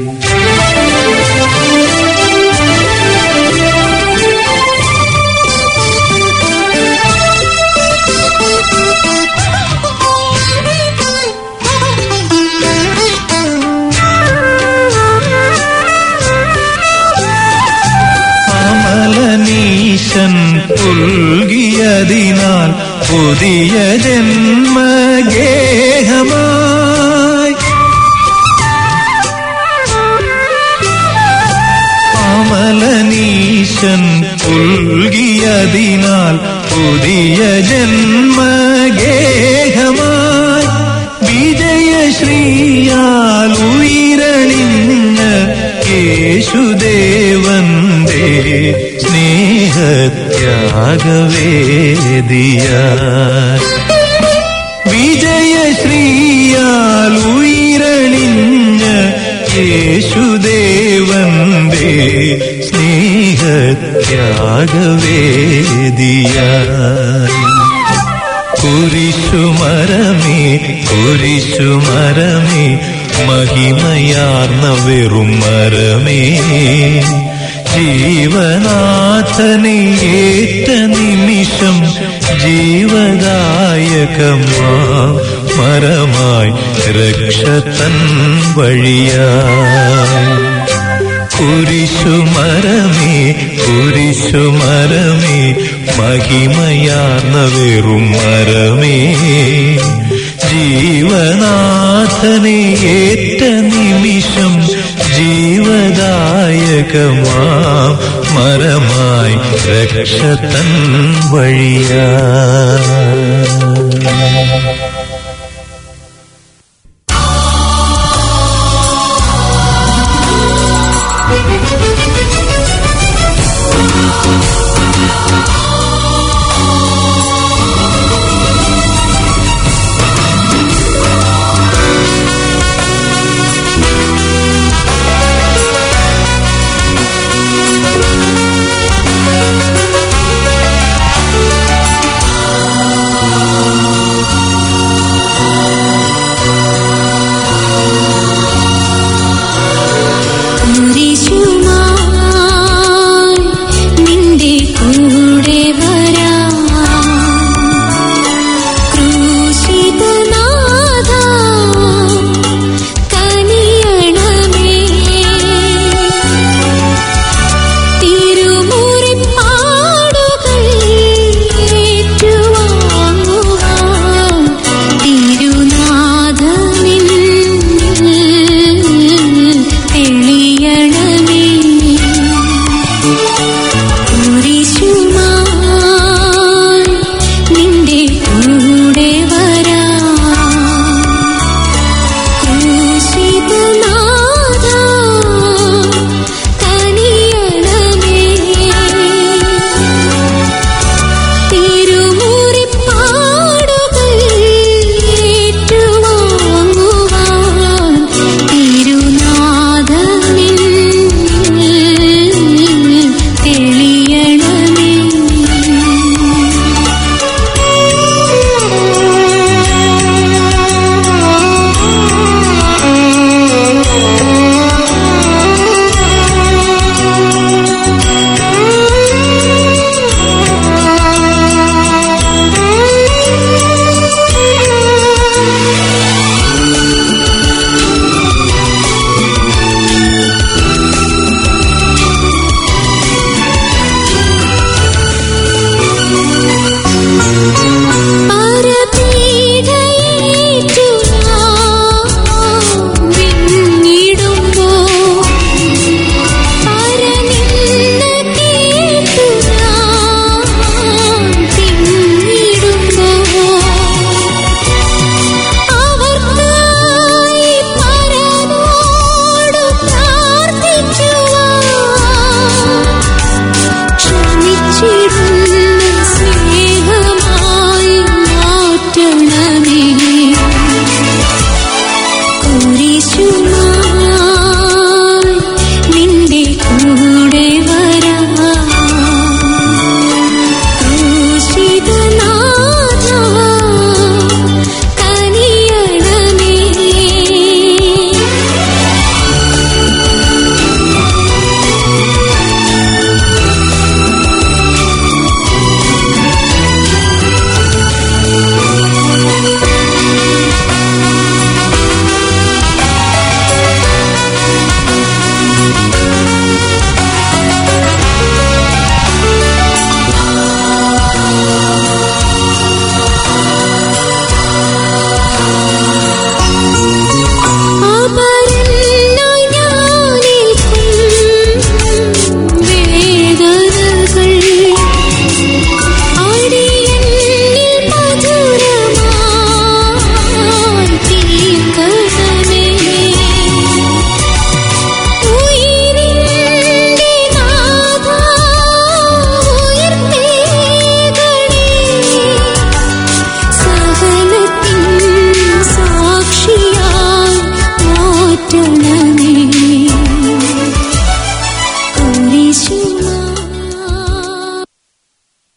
അമലനീശൻ പുൽകിയതിനാൽ പുതിയ ജന്മഗേഹമായി അമലനീശൻ പുൽകിയതിനാൽ പുതിയ ജന്മഗേഹമായി വിജയശ്രീയാൽ ഉയരണിഞ്ഞ യേശുദേവന്റെ സ്നേഹത്യാഗവേദിയായി വിജയശ്രീയാൽ ഉയരണിഞ്ഞ യേശുദേവന്റെ സ്നേഹത്യാഗവേദിയായി കുരിശുമരമേ കുരിശുമരമേ മഹിമയാർന്ന വെറും മരമേ ജീവനാഥനെ ഏറ്റ നിമിഷം ജീവദായകമാ മരമായി രക്ഷ തൻ വഴിയായി കുരിശുമരമേ കുരിശുമരമേ മഹിമയാർന്ന വെറും മരമേ ജീവനാഥനെ ഏറ്റ നിമിഷം ജീവദായകമാ മരമായി രക്ഷ തൻ വഴിയായി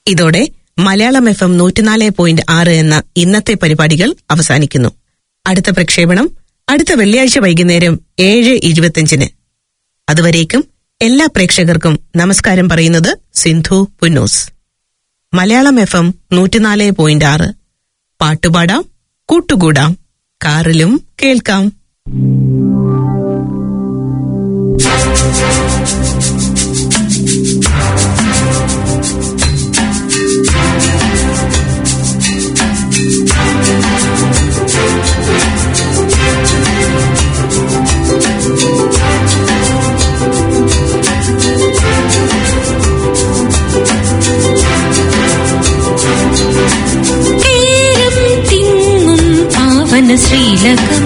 ഇതോടെ മലയാളം എഫ് എം നൂറ്റിനാല് പോയിന്റ് ആറ് എന്ന ഇന്നത്തെ പരിപാടികൾ അവസാനിക്കുന്നു അടുത്ത പ്രക്ഷേപണം അടുത്ത വെള്ളിയാഴ്ച വൈകുന്നേരം ഏഴ് ഇരുപത്തിയഞ്ചിന് അതുവരേക്കും എല്ലാ പ്രേക്ഷകർക്കും നമസ്കാരം പറയുന്നത് സിന്ധു പുന്നൂസ് മലയാളം എഫ് എം നൂറ്റിനാല് പോയിന്റ് ആറ് പാട്ടുപാടാം കൂട്ടുകൂടാം കാറിലും കേൾക്കാം തീരം തിങ്ങും പാവന ശ്രീലക